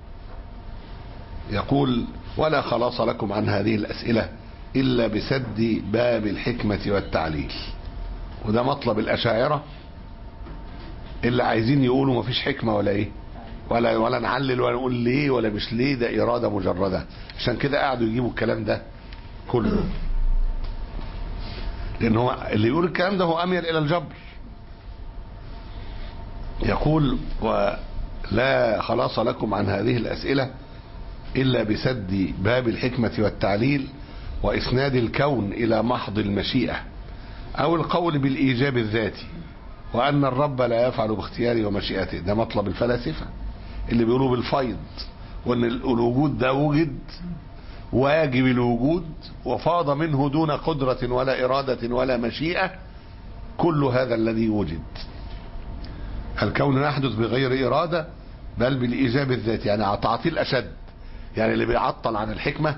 يقول ولا خلاص لكم عن هذه الأسئلة إلا بسد باب الحكمة والتعليل وده مطلب الأشاعرة اللي عايزين يقولوا مفيش حكمة ولا إيه ولا ولا نعلل ولا نقول ليه ولا مش ليه ده إرادة مجردة عشان كده قعدوا يجيبوا الكلام ده كله لأن هو اللي يقول الكلام ده هو أميل إلى الجبر يقول ولا خلاص لكم عن هذه الأسئلة إلا بسد باب الحكمة والتعليل وإسناد الكون إلى محض المشيئة أو القول بالإيجاب الذاتي وأن الرب لا يفعل باختياره ومشيئته ده مطلب الفلاسفة اللي بيقولوا بالفيض وأن الوجود ده وجد واجب الوجود وفاض منه دون قدرة ولا إرادة ولا مشيئة كل هذا الذي وجد الكون يحدث بغير إرادة بل بالإيجاب الذاتي يعني تعطيل أشد يعني اللي بيعطل عن الحكمة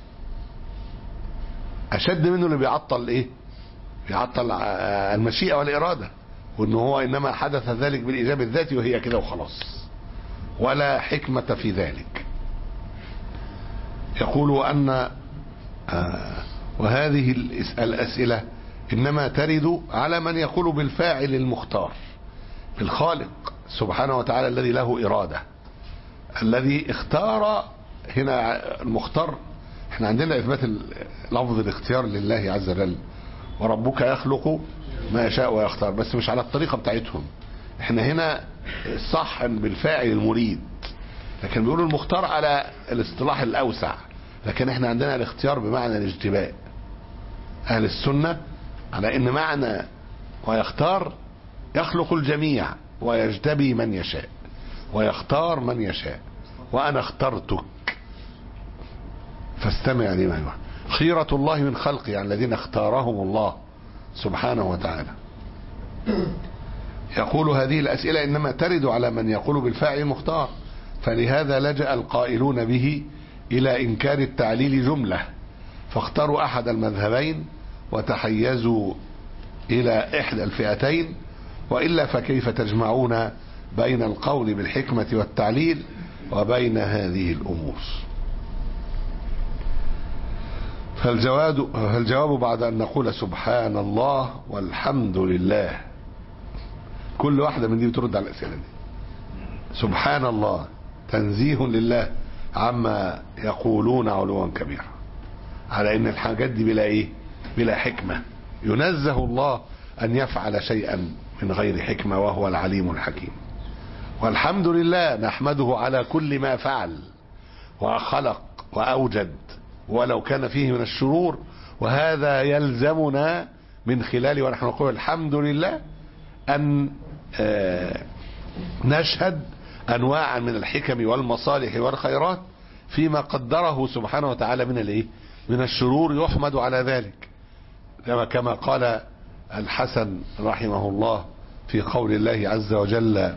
أشد منه اللي بيعطل إيه بيعطل آه، المشيئة والإرادة وإن هو إنما حدث ذلك بالإيجاب الذاتي وهي كده وخلاص ولا حكمة في ذلك يقول أن آه، وهذه الأس- الأسئلة إنما ترد على من يقول بالفاعل المختار الخالق سبحانه وتعالى الذي له إرادة الذي اختار هنا المختار احنا عندنا اثبات ال- لفظ الاختيار لله عز وجل وربك يخلق ما يشاء ويختار بس مش على الطريقة بتاعتهم احنا هنا الصح بالفاعل المريد لكن بيقولوا المختار على الاصطلاح الاوسع لكن احنا عندنا الاختيار بمعنى الاجتباء اهل السنة على ان معنى ويختار يخلق الجميع ويجتبي من يشاء ويختار من يشاء وانا اخترتك فاستمع لما يوحى خيرة الله من خلقه يعني الذين اختارهم الله سبحانه وتعالى يقول هذه الأسئلة إنما ترد على من يقول بالفاعل المختار فلهذا لجأ القائلون به إلى إنكار التعليل جملة فاختاروا أحد المذهبين وتحيزوا إلى إحدى الفئتين وإلا فكيف تجمعون بين القول بالحكمة والتعليل وبين هذه الأمور فالجواب, فالجواب بعد أن نقول سبحان الله والحمد لله كل واحدة من دي بترد على الأسئلة دي سبحان الله تنزيه لله عما يقولون علوا كبيرا على ان الحاجات دي بلا ايه بلا حكمة ينزه الله ان يفعل شيئا من غير حكمة وهو العليم الحكيم والحمد لله نحمده على كل ما فعل وخلق وأوجد ولو كان فيه من الشرور وهذا يلزمنا من خلال ونحن نقول الحمد لله أن آه نشهد أنواعا من الحكم والمصالح والخيرات فيما قدره سبحانه وتعالى من الايه من الشرور يحمد على ذلك كما كما قال الحسن رحمه الله في قول الله عز وجل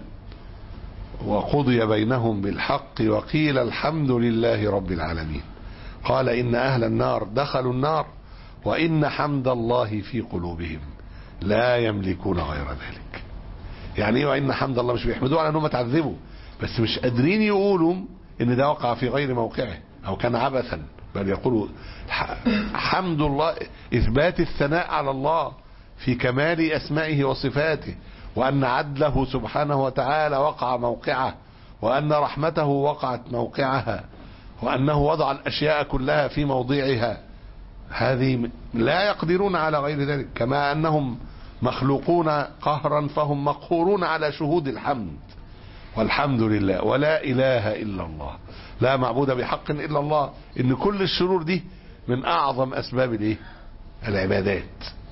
وقضي بينهم بالحق وقيل الحمد لله رب العالمين قال إن أهل النار دخلوا النار وإن حمد الله في قلوبهم لا يملكون غير ذلك يعني ايه وإن حمد الله مش بيحمدوه على أنهم تعذبوا بس مش قادرين يقولوا ان ده وقع في غير موقعه او كان عبثا بل يقولوا حمد الله اثبات الثناء على الله في كمال اسمائه وصفاته وان عدله سبحانه وتعالى وقع موقعه وان رحمته وقعت موقعها وانه وضع الاشياء كلها في موضعها هذه لا يقدرون على غير ذلك كما انهم مخلوقون قهرا فهم مقهورون على شهود الحمد والحمد لله ولا إله إلا الله لا معبود بحق إلا الله إن كل الشرور دي من أعظم أسباب الإيه؟ العبادات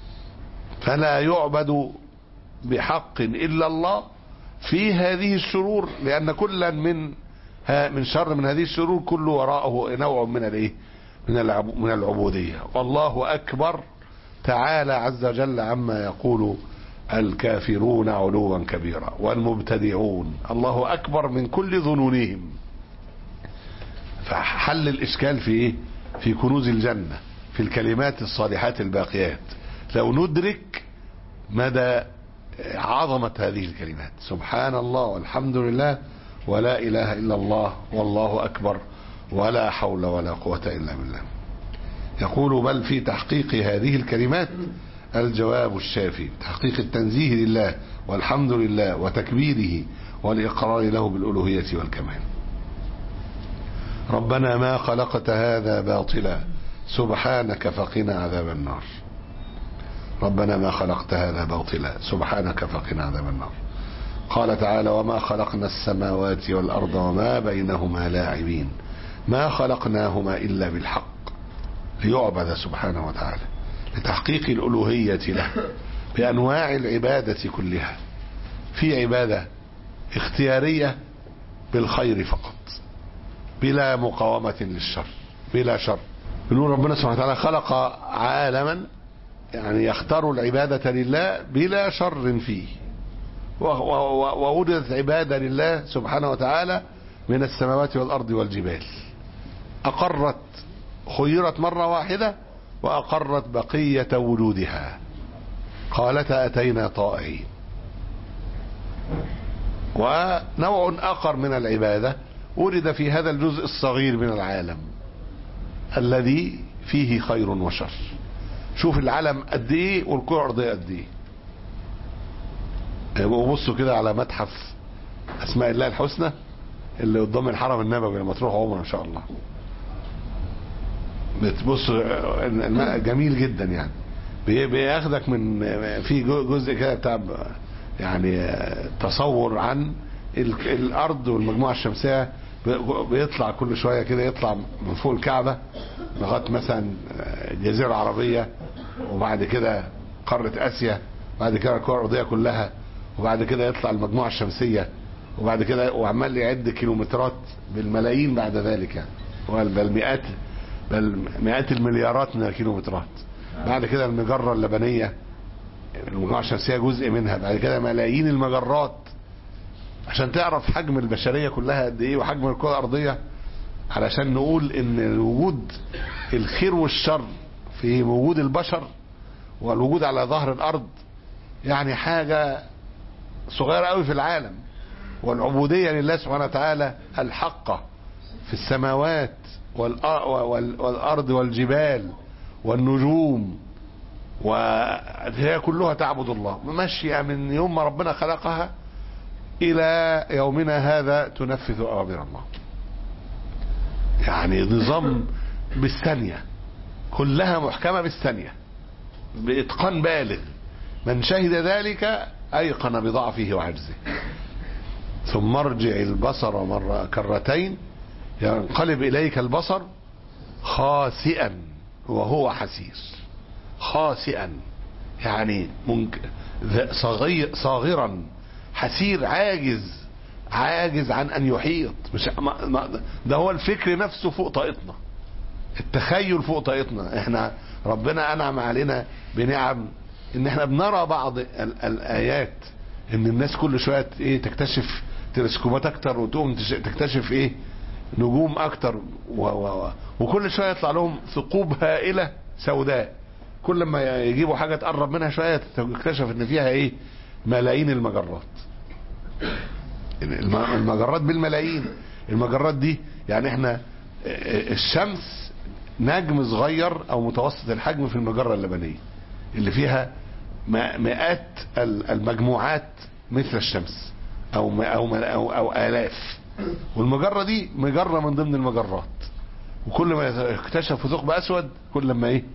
فلا يعبد بحق إلا الله في هذه الشرور لأن كلا من من شر من هذه الشرور كل وراءه نوع من الإيه؟ من من العبودية والله أكبر تعالى عز وجل عما يقول الكافرون علوا كبيرا والمبتدعون الله أكبر من كل ظنونهم فحل الإشكال في إيه؟ في كنوز الجنة في الكلمات الصالحات الباقيات لو ندرك مدى عظمة هذه الكلمات سبحان الله والحمد لله ولا إله إلا الله والله أكبر ولا حول ولا قوة إلا بالله يقول بل في تحقيق هذه الكلمات الجواب الشافي تحقيق التنزيه لله والحمد لله وتكبيره والإقرار له بالألوهية والكمال ربنا ما خلقت هذا باطلا سبحانك فقنا عذاب النار ربنا ما خلقت هذا باطلا سبحانك فقنا عذاب النار قال تعالى وما خلقنا السماوات والأرض وما بينهما لاعبين ما خلقناهما إلا بالحق ليعبد سبحانه وتعالى لتحقيق الألوهية له بأنواع العبادة كلها في عبادة اختيارية بالخير فقط بلا مقاومة للشر بلا شر يقول ربنا سبحانه وتعالى خلق عالما يعني يختار العبادة لله بلا شر فيه ووجدت عبادة لله سبحانه وتعالى من السماوات والأرض والجبال أقرت خيرت مرة واحدة وأقرت بقية وجودها قالتا أتينا طائعين ونوع آخر من العبادة ورد في هذا الجزء الصغير من العالم الذي فيه خير وشر شوف العالم قد ايه والكرة الأرضية قد ايه وبصوا كده على متحف أسماء الله الحسنى اللي قدام الحرم النبوي لما تروح عمره إن شاء الله بتبص الماء جميل جدا يعني بياخدك من في جزء كده بتاع يعني تصور عن الارض والمجموعه الشمسيه بيطلع كل شويه كده يطلع من فوق الكعبه لغايه مثلا الجزيره العربيه وبعد كده قاره اسيا بعد كده الكره الارضيه كلها وبعد كده يطلع المجموعه الشمسيه وبعد كده وعمال يعد كيلومترات بالملايين بعد ذلك يعني بل مئات بل مئات المليارات من الكيلومترات بعد كده المجرة اللبنية المجموعة الشمسية جزء منها بعد كده ملايين المجرات عشان تعرف حجم البشرية كلها قد ايه وحجم الكرة الارضية علشان نقول ان وجود الخير والشر في وجود البشر والوجود على ظهر الارض يعني حاجة صغيرة قوي في العالم والعبودية لله سبحانه وتعالى الحقة في السماوات والأ- وال- والأرض والجبال والنجوم وهي كلها تعبد الله ماشية من يوم ما ربنا خلقها إلى يومنا هذا تنفذ أوامر الله يعني نظام بالثانية كلها محكمة بالثانية بإتقان بالغ من شهد ذلك أيقن بضعفه وعجزه ثم ارجع البصر مرة كرتين ينقلب إليك البصر خاسئا وهو حسير خاسئا يعني منك ذ- صغير صاغرا حسير عاجز عاجز عن ان يحيط مش ما ما ده هو الفكر نفسه فوق طاقتنا التخيل فوق طاقتنا احنا ربنا انعم علينا بنعم ان احنا بنرى بعض ال- الايات ان الناس كل شويه ايه تكتشف تلسكوبات اكتر وتقوم تش- تكتشف ايه نجوم اكتر و و و وكل شويه يطلع لهم ثقوب هائله سوداء كل ما يجيبوا حاجه تقرب منها شويه تكتشف ان فيها ايه ملايين المجرات الم- المجرات بالملايين المجرات دي يعني احنا الشمس نجم صغير او متوسط الحجم في المجره اللبنيه اللي فيها م- مئات ال- المجموعات مثل الشمس او م- او م- او, أو الاف والمجره دي مجره من ضمن المجرات وكل ما اكتشفوا ثقب اسود كل ما ايه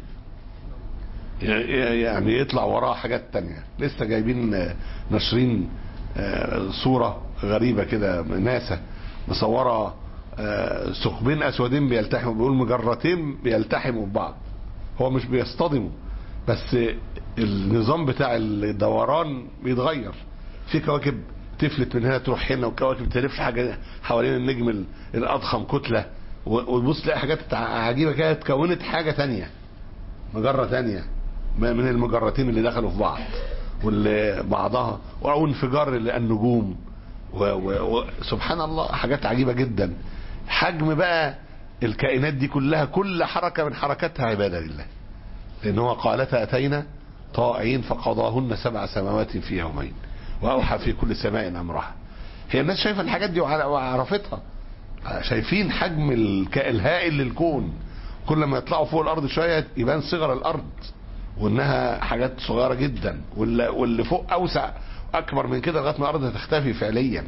ي- يعني يطلع وراه حاجات تانية لسه جايبين آه، ناشرين آه، صورة غريبة كده ناسا مصورة آه، ثقبين اسودين بيلتحموا بيقول مجرتين بيلتحموا ببعض هو مش بيصطدموا بس النظام بتاع الدوران بيتغير في كواكب تفلت من هنا تروح هنا وكواكب تلف حاجه حوالين النجم ال- الاضخم كتله و- وتبص تلاقي حاجات عجيبه كده اتكونت حاجه تانية مجره تانية ما- من المجرتين اللي دخلوا في بعض واللي بعضها او انفجار النجوم و- و- وسبحان الله حاجات عجيبه جدا حجم بقى الكائنات دي كلها كل حركه من حركاتها عباده لله لان هو قالتا اتينا طائعين فقضاهن سبع سماوات في يومين واوحى في كل سماء امرها هي الناس شايفه الحاجات دي وع- وعرفتها شايفين حجم الك- الهائل للكون كل ما يطلعوا فوق الارض شويه يبان صغر الارض وانها حاجات صغيره جدا واللي, واللي فوق اوسع اكبر من كده لغايه ما الارض تختفي فعليا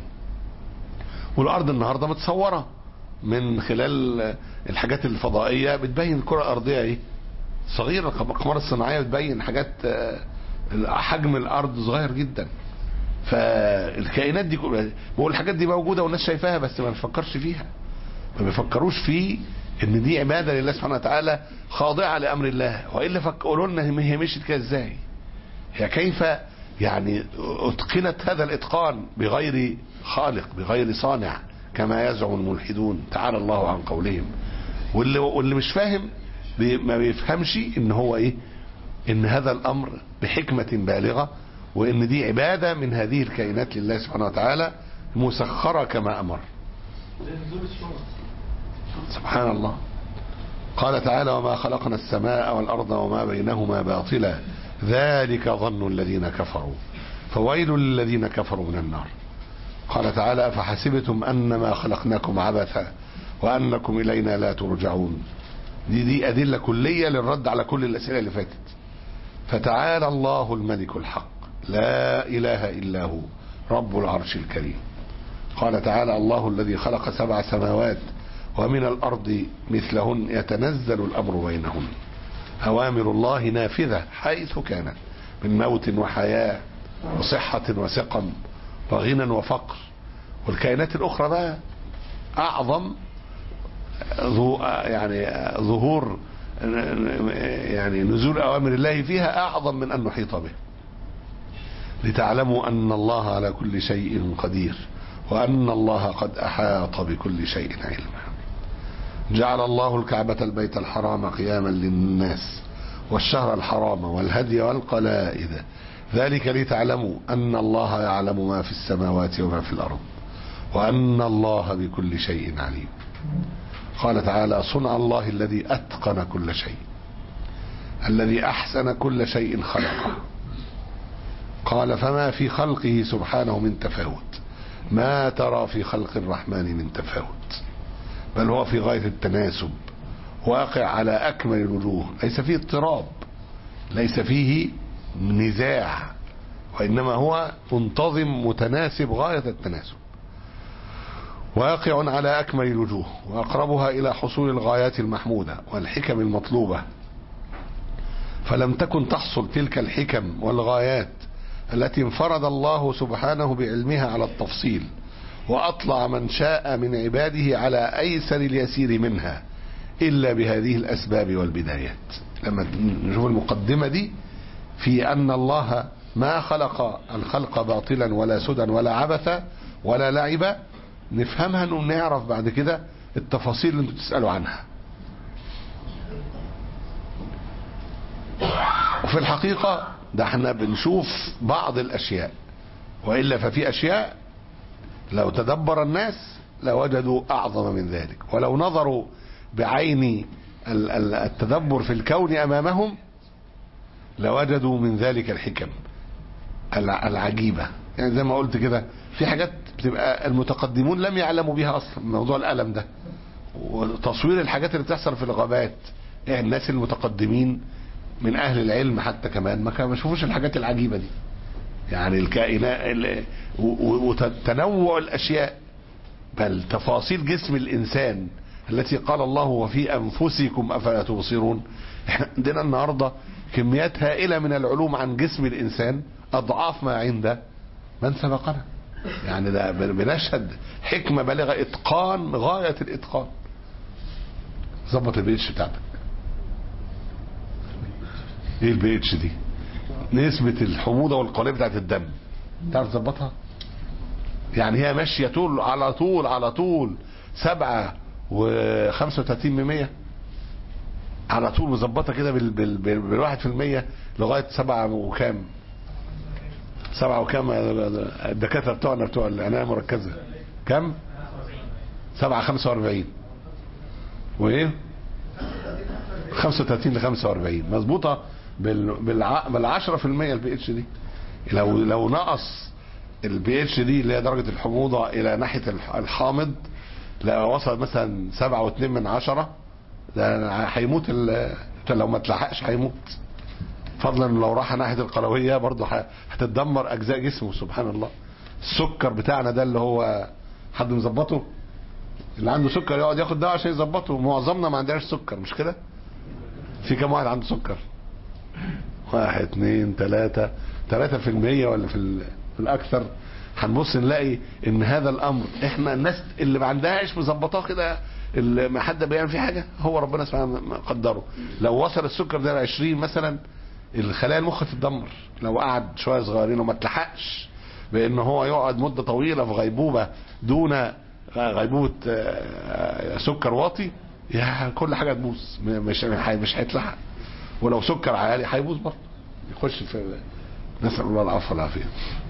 والارض النهارده متصوره من خلال الحاجات الفضائيه بتبين الكره الارضيه ايه صغيره الاقمار الصناعيه بتبين حاجات آه، حجم الارض صغير جدا فالكائنات دي كل- بقول الحاجات دي موجوده والناس شايفاها بس ما بيفكرش فيها ما بيفكروش في ان دي عباده لله سبحانه وتعالى خاضعه لامر الله والا فك- قولوا لنا هي مشيت كده ازاي هي كيف يعني اتقنت هذا الاتقان بغير خالق بغير صانع كما يزعم الملحدون تعالى الله عن قولهم واللي واللي مش فاهم بي ما بيفهمش ان هو ايه ان هذا الامر بحكمه بالغه وان دي عباده من هذه الكائنات لله سبحانه وتعالى مسخره كما امر زي نزول الشمس سبحان الله قال تعالى وما خلقنا السماء والأرض وما بينهما باطلا ذلك ظن الذين كفروا فويل للذين كفروا من النار قال تعالى أفحسبتم أنما خلقناكم عبثا وأنكم إلينا لا ترجعون دي دي أدلة كلية للرد على كل الأسئلة اللي فاتت فتعالى الله الملك الحق لا إله إلا هو رب العرش الكريم قال تعالى الله الذي خلق سبع سماوات ومن الأرض مثلهن يتنزل الأمر بينهن أوامر الله نافذة حيث كانت من موت وحياة وصحة وسقم وغنى وفقر والكائنات الأخرى بقى أعظم ظهو- يعني ظهور يعني نزول أوامر الله فيها أعظم من أن نحيط به لتعلموا أن الله على كل شيء قدير وأن الله قد أحاط بكل شيء علما جعل الله الكعبة البيت الحرام قياما للناس والشهر الحرام والهدي والقلائد ذلك لتعلموا أن الله يعلم ما في السماوات وما في الأرض وأن الله بكل شيء عليم قال تعالى صنع الله الذي أتقن كل شيء الذي أحسن كل شيء خلقه قال فما في خلقه سبحانه من تفاوت ما ترى في خلق الرحمن من تفاوت بل هو في غاية التناسب واقع على أكمل الوجوه ليس فيه اضطراب ليس فيه نزاع وإنما هو منتظم متناسب غاية التناسب واقع على أكمل الوجوه وأقربها إلى حصول الغايات المحمودة والحكم المطلوبة فلم تكن تحصل تلك الحكم والغايات التي انفرد الله سبحانه بعلمها على التفصيل وأطلع من شاء من عباده على أيسر اليسير منها إلا بهذه الأسباب والبدايات لما نشوف المقدمة دي في أن الله ما خلق الخلق باطلا ولا سدى ولا عبثا ولا لعبا نفهمها انه نعرف بعد كده التفاصيل اللي انتوا بتسألوا عنها وفي الحقيقة ده احنا بنشوف بعض الاشياء وإلا ففي اشياء لو تدبر الناس لوجدوا اعظم من ذلك ولو نظروا بعين ال- ال- التدبر في الكون امامهم لوجدوا من ذلك الحكم الع- العجيبة يعني زي ما قلت كده في حاجات بتبقى المتقدمون لم يعلموا بها اصلا موضوع الالم ده وتصوير الحاجات اللي بتحصل في الغابات يعني الناس المتقدمين من اهل العلم حتى كمان ما كانوا ما يشوفوش الحاجات العجيبة دي يعني الكائنات ال- و- و- وتنوع الاشياء بل تفاصيل جسم الانسان التي قال الله وفي انفسكم افلا تبصرون احنا عندنا النهارده كميات هائله من العلوم عن جسم الانسان اضعاف ما عند من سبقنا يعني ده بنشهد حكمه بالغه اتقان غايه الاتقان ظبط البي اتش بتاعتك ايه البي اتش دي نسبه الحموضه والقوليه بتاعت الدم تعرف تظبطها يعني هي ماشيه طول على طول على طول سبعة وخمسة وتلاتين من مية على طول مظبطة كده بال بال بال بالواحد في المية لغاية سبعة وكام سبعة وكام الدكاترة بتوعنا بتوع العناية المركزة كم سبعة خمسة واربعين وايه خمسة وتلاتين لخمسة واربعين مظبوطة بال بالع... بالعشرة في المية البي اتش دي لو لو نقص البي اتش دي اللي هي درجة الحموضة الى ناحية الح- الحامض لو وصل مثلا سبعة واتنين من عشرة ده هيموت ال- لو ما تلحقش هيموت فضلا لو راح ناحية القلوية برضه ه- هتتدمر اجزاء جسمه سبحان الله السكر بتاعنا ده اللي هو حد مظبطه اللي عنده سكر يقعد ياخد دواء عشان يظبطه معظمنا ما عندناش سكر مش كده في كم واحد عنده سكر واحد اتنين تلاتة تلاتة في المية ولا في, ال- في الأكثر هنبص نلاقي ان هذا الامر احنا الناس اللي ما عندهاش مظبطاه كده اللي ما حد بيعمل فيه حاجه هو ربنا سبحانه قدره لو وصل السكر ده ل 20 مثلا الخلايا المخ تتدمر لو قعد شويه صغيرين وما اتلحقش بان هو يقعد مده طويله في غيبوبه دون غيبوبه آه، سكر واطي يا كل حاجه تبوظ م- مش مش هيتلحق ولو سكر عالي هيبوظ برضه يخش في نسال الله العفو والعافيه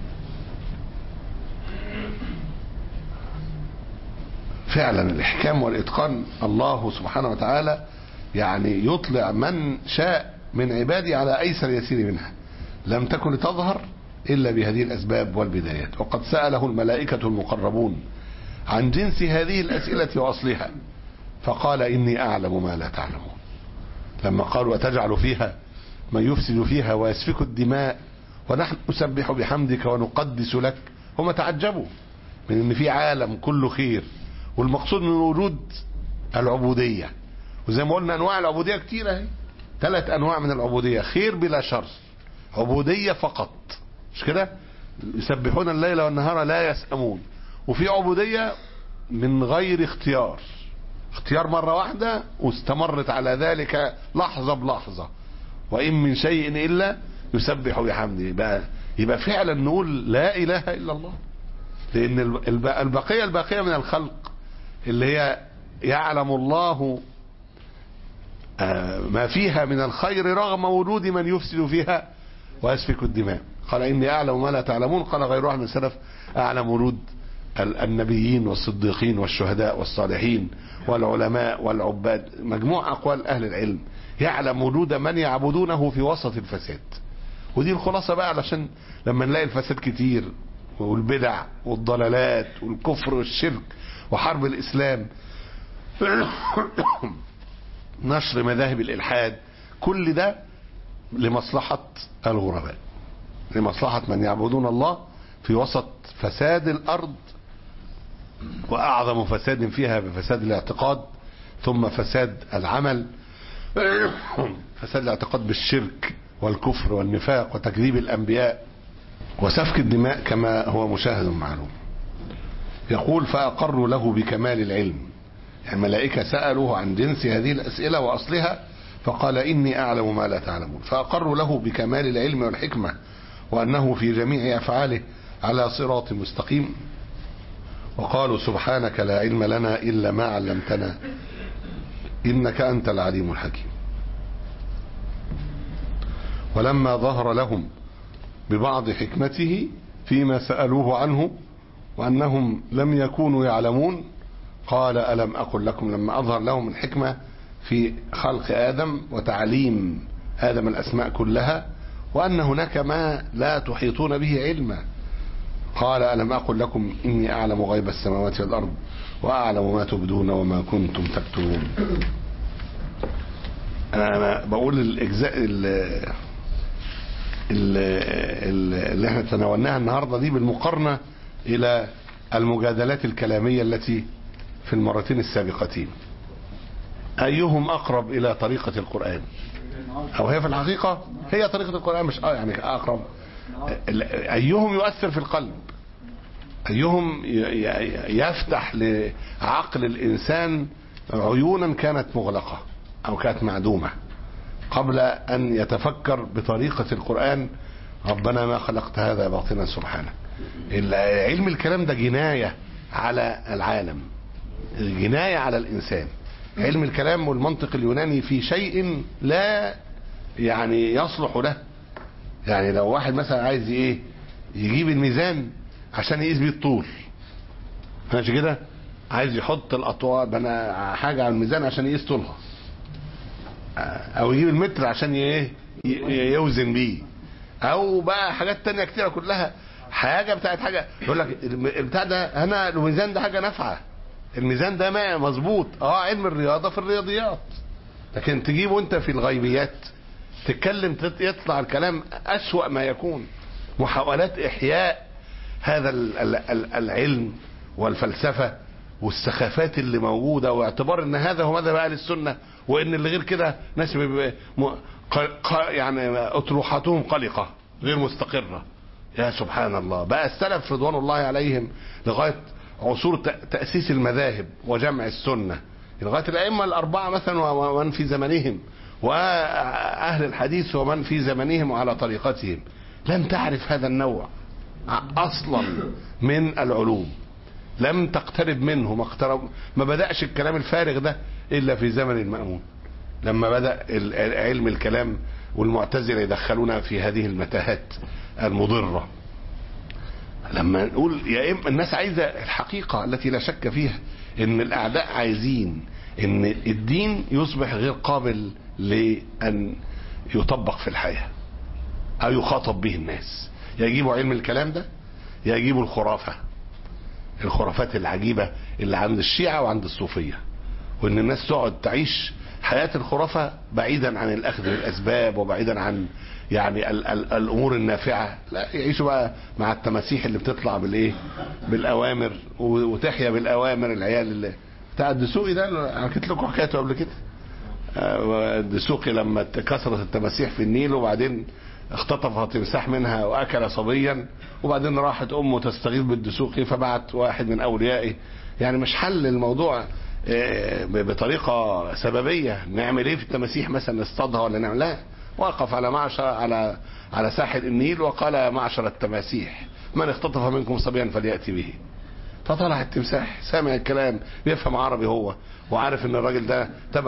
فعلا الاحكام والاتقان الله سبحانه وتعالى يعني يطلع من شاء من عباده على ايسر يسير منها لم تكن لتظهر الا بهذه الاسباب والبدايات وقد ساله الملائكه المقربون عن جنس هذه الاسئله واصلها فقال اني اعلم ما لا تعلمون لما قالوا وتجعل فيها من يفسد فيها ويسفك الدماء ونحن نسبح بحمدك ونقدس لك هم تعجبوا من ان في عالم كله خير والمقصود من وجود العبودية وزي ما قلنا انواع العبودية كتير اهي ثلاث انواع من العبودية خير بلا شر عبودية فقط مش كده يسبحون الليل والنهار لا يسأمون وفي عبودية من غير اختيار اختيار مرة واحدة واستمرت على ذلك لحظة بلحظة وإن من شيء إلا يسبح بحمده يبقى, يبقى فعلا نقول لا إله إلا الله لأن الب- البقية الباقية من الخلق اللي هي يعلم الله آه، ما فيها من الخير رغم وجود من يفسد فيها ويسفك الدماء قال إني أعلم ما لا تعلمون قال غير واحد من السلف أعلم ورود ال- النبيين والصديقين والشهداء والصالحين والعلماء والعباد مجموع أقوال أهل العلم يعلم وجود من يعبدونه في وسط الفساد ودي الخلاصة بقى علشان لما نلاقي الفساد كتير والبدع والضلالات والكفر والشرك وحرب الإسلام نشر مذاهب الإلحاد كل ده لمصلحة الغرباء لمصلحة من يعبدون الله في وسط فساد الأرض وأعظم فساد فيها بفساد الاعتقاد ثم فساد العمل فساد الاعتقاد بالشرك والكفر والنفاق وتكذيب الأنبياء وسفك الدماء كما هو مشاهد معلوم يقول فأقروا له بكمال العلم يعني الملائكة سألوه عن جنس هذه الأسئلة وأصلها فقال إني أعلم ما لا تعلمون فأقروا له بكمال العلم والحكمة وأنه في جميع أفعاله على صراط مستقيم وقالوا سبحانك لا علم لنا إلا ما علمتنا إنك أنت العليم الحكيم ولما ظهر لهم ببعض حكمته فيما سألوه عنه وأنهم لم يكونوا يعلمون قال ألم أقل لكم لما أظهر لهم الحكمة في خلق آدم وتعليم آدم الأسماء كلها وأن هناك ما لا تحيطون به علما قال ألم أقل لكم إني أعلم غيب السماوات والأرض وأعلم ما تبدون وما كنتم تكتمون أنا أنا بقول الأجزاء ال- ال- ال- اللي احنا تناولناها النهارده دي بالمقارنة إلى المجادلات الكلامية التي في المرتين السابقتين أيهم أقرب إلى طريقة القرآن أو هي في الحقيقة هي طريقة القرآن مش آه يعني أقرب ال- أيهم يؤثر في القلب أيهم ي- ي- يفتح لعقل الإنسان عيونا كانت مغلقة أو كانت معدومة قبل أن يتفكر بطريقة القرآن ربنا ما خلقت هذا باطلا سبحانك ال- علم الكلام ده جناية على العالم جناية على الإنسان علم الكلام والمنطق اليوناني في شيء لا يعني يصلح له يعني لو واحد مثلا عايز ايه يجيب الميزان عشان يقيس بيه الطول ماشي كده عايز يحط الاطوال بنا حاجه على الميزان عشان يقيس طولها او يجيب المتر عشان ايه ي- يوزن بيه او بقى حاجات تانية كتيرة كلها حاجة بتاعت حاجة يقول لك الم- البتاع ده هنا الميزان ده حاجة نافعة الميزان ده ما مظبوط اه علم الرياضة في الرياضيات لكن تجيبه انت في الغيبيات تتكلم تت- يطلع الكلام أسوأ ما يكون محاولات إحياء هذا ال- ال- ال- العلم والفلسفة والسخافات اللي موجودة واعتبار ان هذا هو مذهب اهل السنة وان اللي غير كده ناس بيبقى م- ق- ق- يعني اطروحاتهم قلقة غير مستقرة يا سبحان الله بقى السلف رضوان الله عليهم لغاية عصور ت- تأسيس المذاهب وجمع السنة لغاية الأئمة الأربعة مثلا ومن في زمنهم وأهل الحديث ومن في زمنهم وعلى طريقتهم لم تعرف هذا النوع أصلا من العلوم لم تقترب منه ما اقترب ما بدأش الكلام الفارغ ده إلا في زمن المأمون لما بدأ ال- علم الكلام والمعتزلة يدخلونا في هذه المتاهات المضرة لما نقول يا إما الناس عايزة الحقيقة التي لا شك فيها ان الاعداء عايزين ان الدين يصبح غير قابل لان يطبق في الحياة او يخاطب به الناس يا يجيبوا علم الكلام ده يا يجيبوا الخرافة الخرافات العجيبة اللي عند الشيعة وعند الصوفية وان الناس تقعد تعيش حياة الخرافة بعيدا عن الاخذ بالاسباب وبعيدا عن يعني ال ال الامور النافعة لا يعيشوا بقى مع التماسيح اللي بتطلع بالايه بالاوامر و- وتحيا بالاوامر العيال اللي بتاع الدسوقي ده أنا حكيت لكم حكايته قبل كده آه، الدسوقي لما كسرت التماسيح في النيل وبعدين اختطف تمساح منها واكل صبيا وبعدين راحت امه تستغيث بالدسوقي فبعت واحد من اوليائه يعني مش حل الموضوع آه، ب- بطريقه سببيه نعمل ايه في التماسيح مثلا نصطادها ولا نعمل لا وقف على معشر على على ساحل النيل وقال يا معشر التماسيح من اختطف منكم صبيا فلياتي به فطلع التمساح سامع الكلام بيفهم عربي هو وعارف ان الراجل ده تبع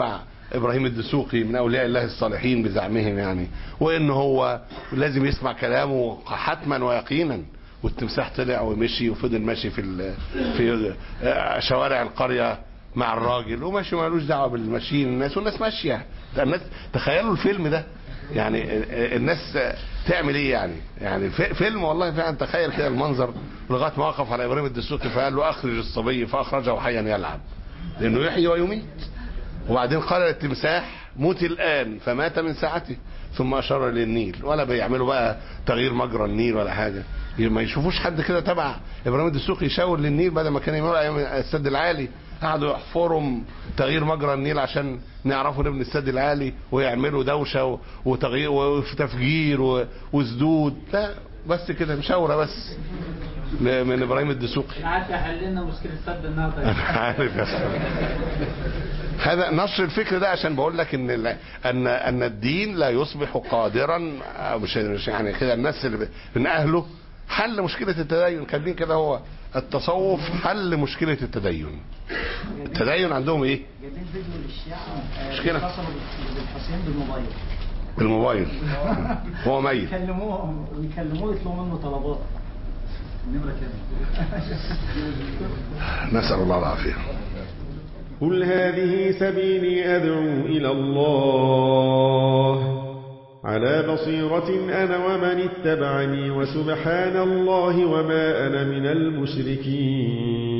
ابراهيم الدسوقي من اولياء الله الصالحين بزعمهم يعني وان هو لازم يسمع كلامه حتما ويقينا والتمساح طلع ومشي وفضل ماشي في ال- في آه، شوارع القريه مع الراجل وماشي مالوش دعوه بالماشيين الناس والناس ماشيه ده الناس تخيلوا الفيلم ده يعني الناس تعمل ايه يعني يعني في- فيلم والله فعلا تخيل كده المنظر لغايه ما وقف على ابراهيم الدسوقي فقال له اخرج الصبي فاخرجه حيا يلعب لانه يحيي ويميت وبعدين قال للتمساح موت الان فمات من ساعته ثم اشار للنيل ولا بيعملوا بقى تغيير مجرى النيل ولا حاجه ما يشوفوش حد كده تبع ابراهيم الدسوقي يشاور للنيل بدل ما كان يعملوا ايام السد العالي قعدوا يحفروا تغيير مجرى النيل عشان نعرفوا نبني السد العالي ويعملوا دوشه و- وتغيير وتفجير و- وسدود لا بس كده مشاوره بس ل- من ابراهيم الدسوقي عارف يحل لنا مشكله سد النهارده انا عارف يا أخي. هذا نشر الفكر ده عشان بقول لك ان ال- ان ان الدين لا يصبح قادرا أو مش مش يعني كده الناس اللي ب- من اهله حل مشكله التدين كاتبين كده هو التصوف حل مشكله التدين التدين عندهم ايه جايبين فيديو للشيعة آه، مشكلة. اتصلوا بالحسين بالموبايل بالموبايل هو ميت يكلموه ويكلموه يطلبوا منه طلبات النمرة كام نسال الله العافيه قل هذه سبيلي أدعو إلى الله على بصيرة أنا ومن اتبعني وسبحان الله وما أنا من المشركين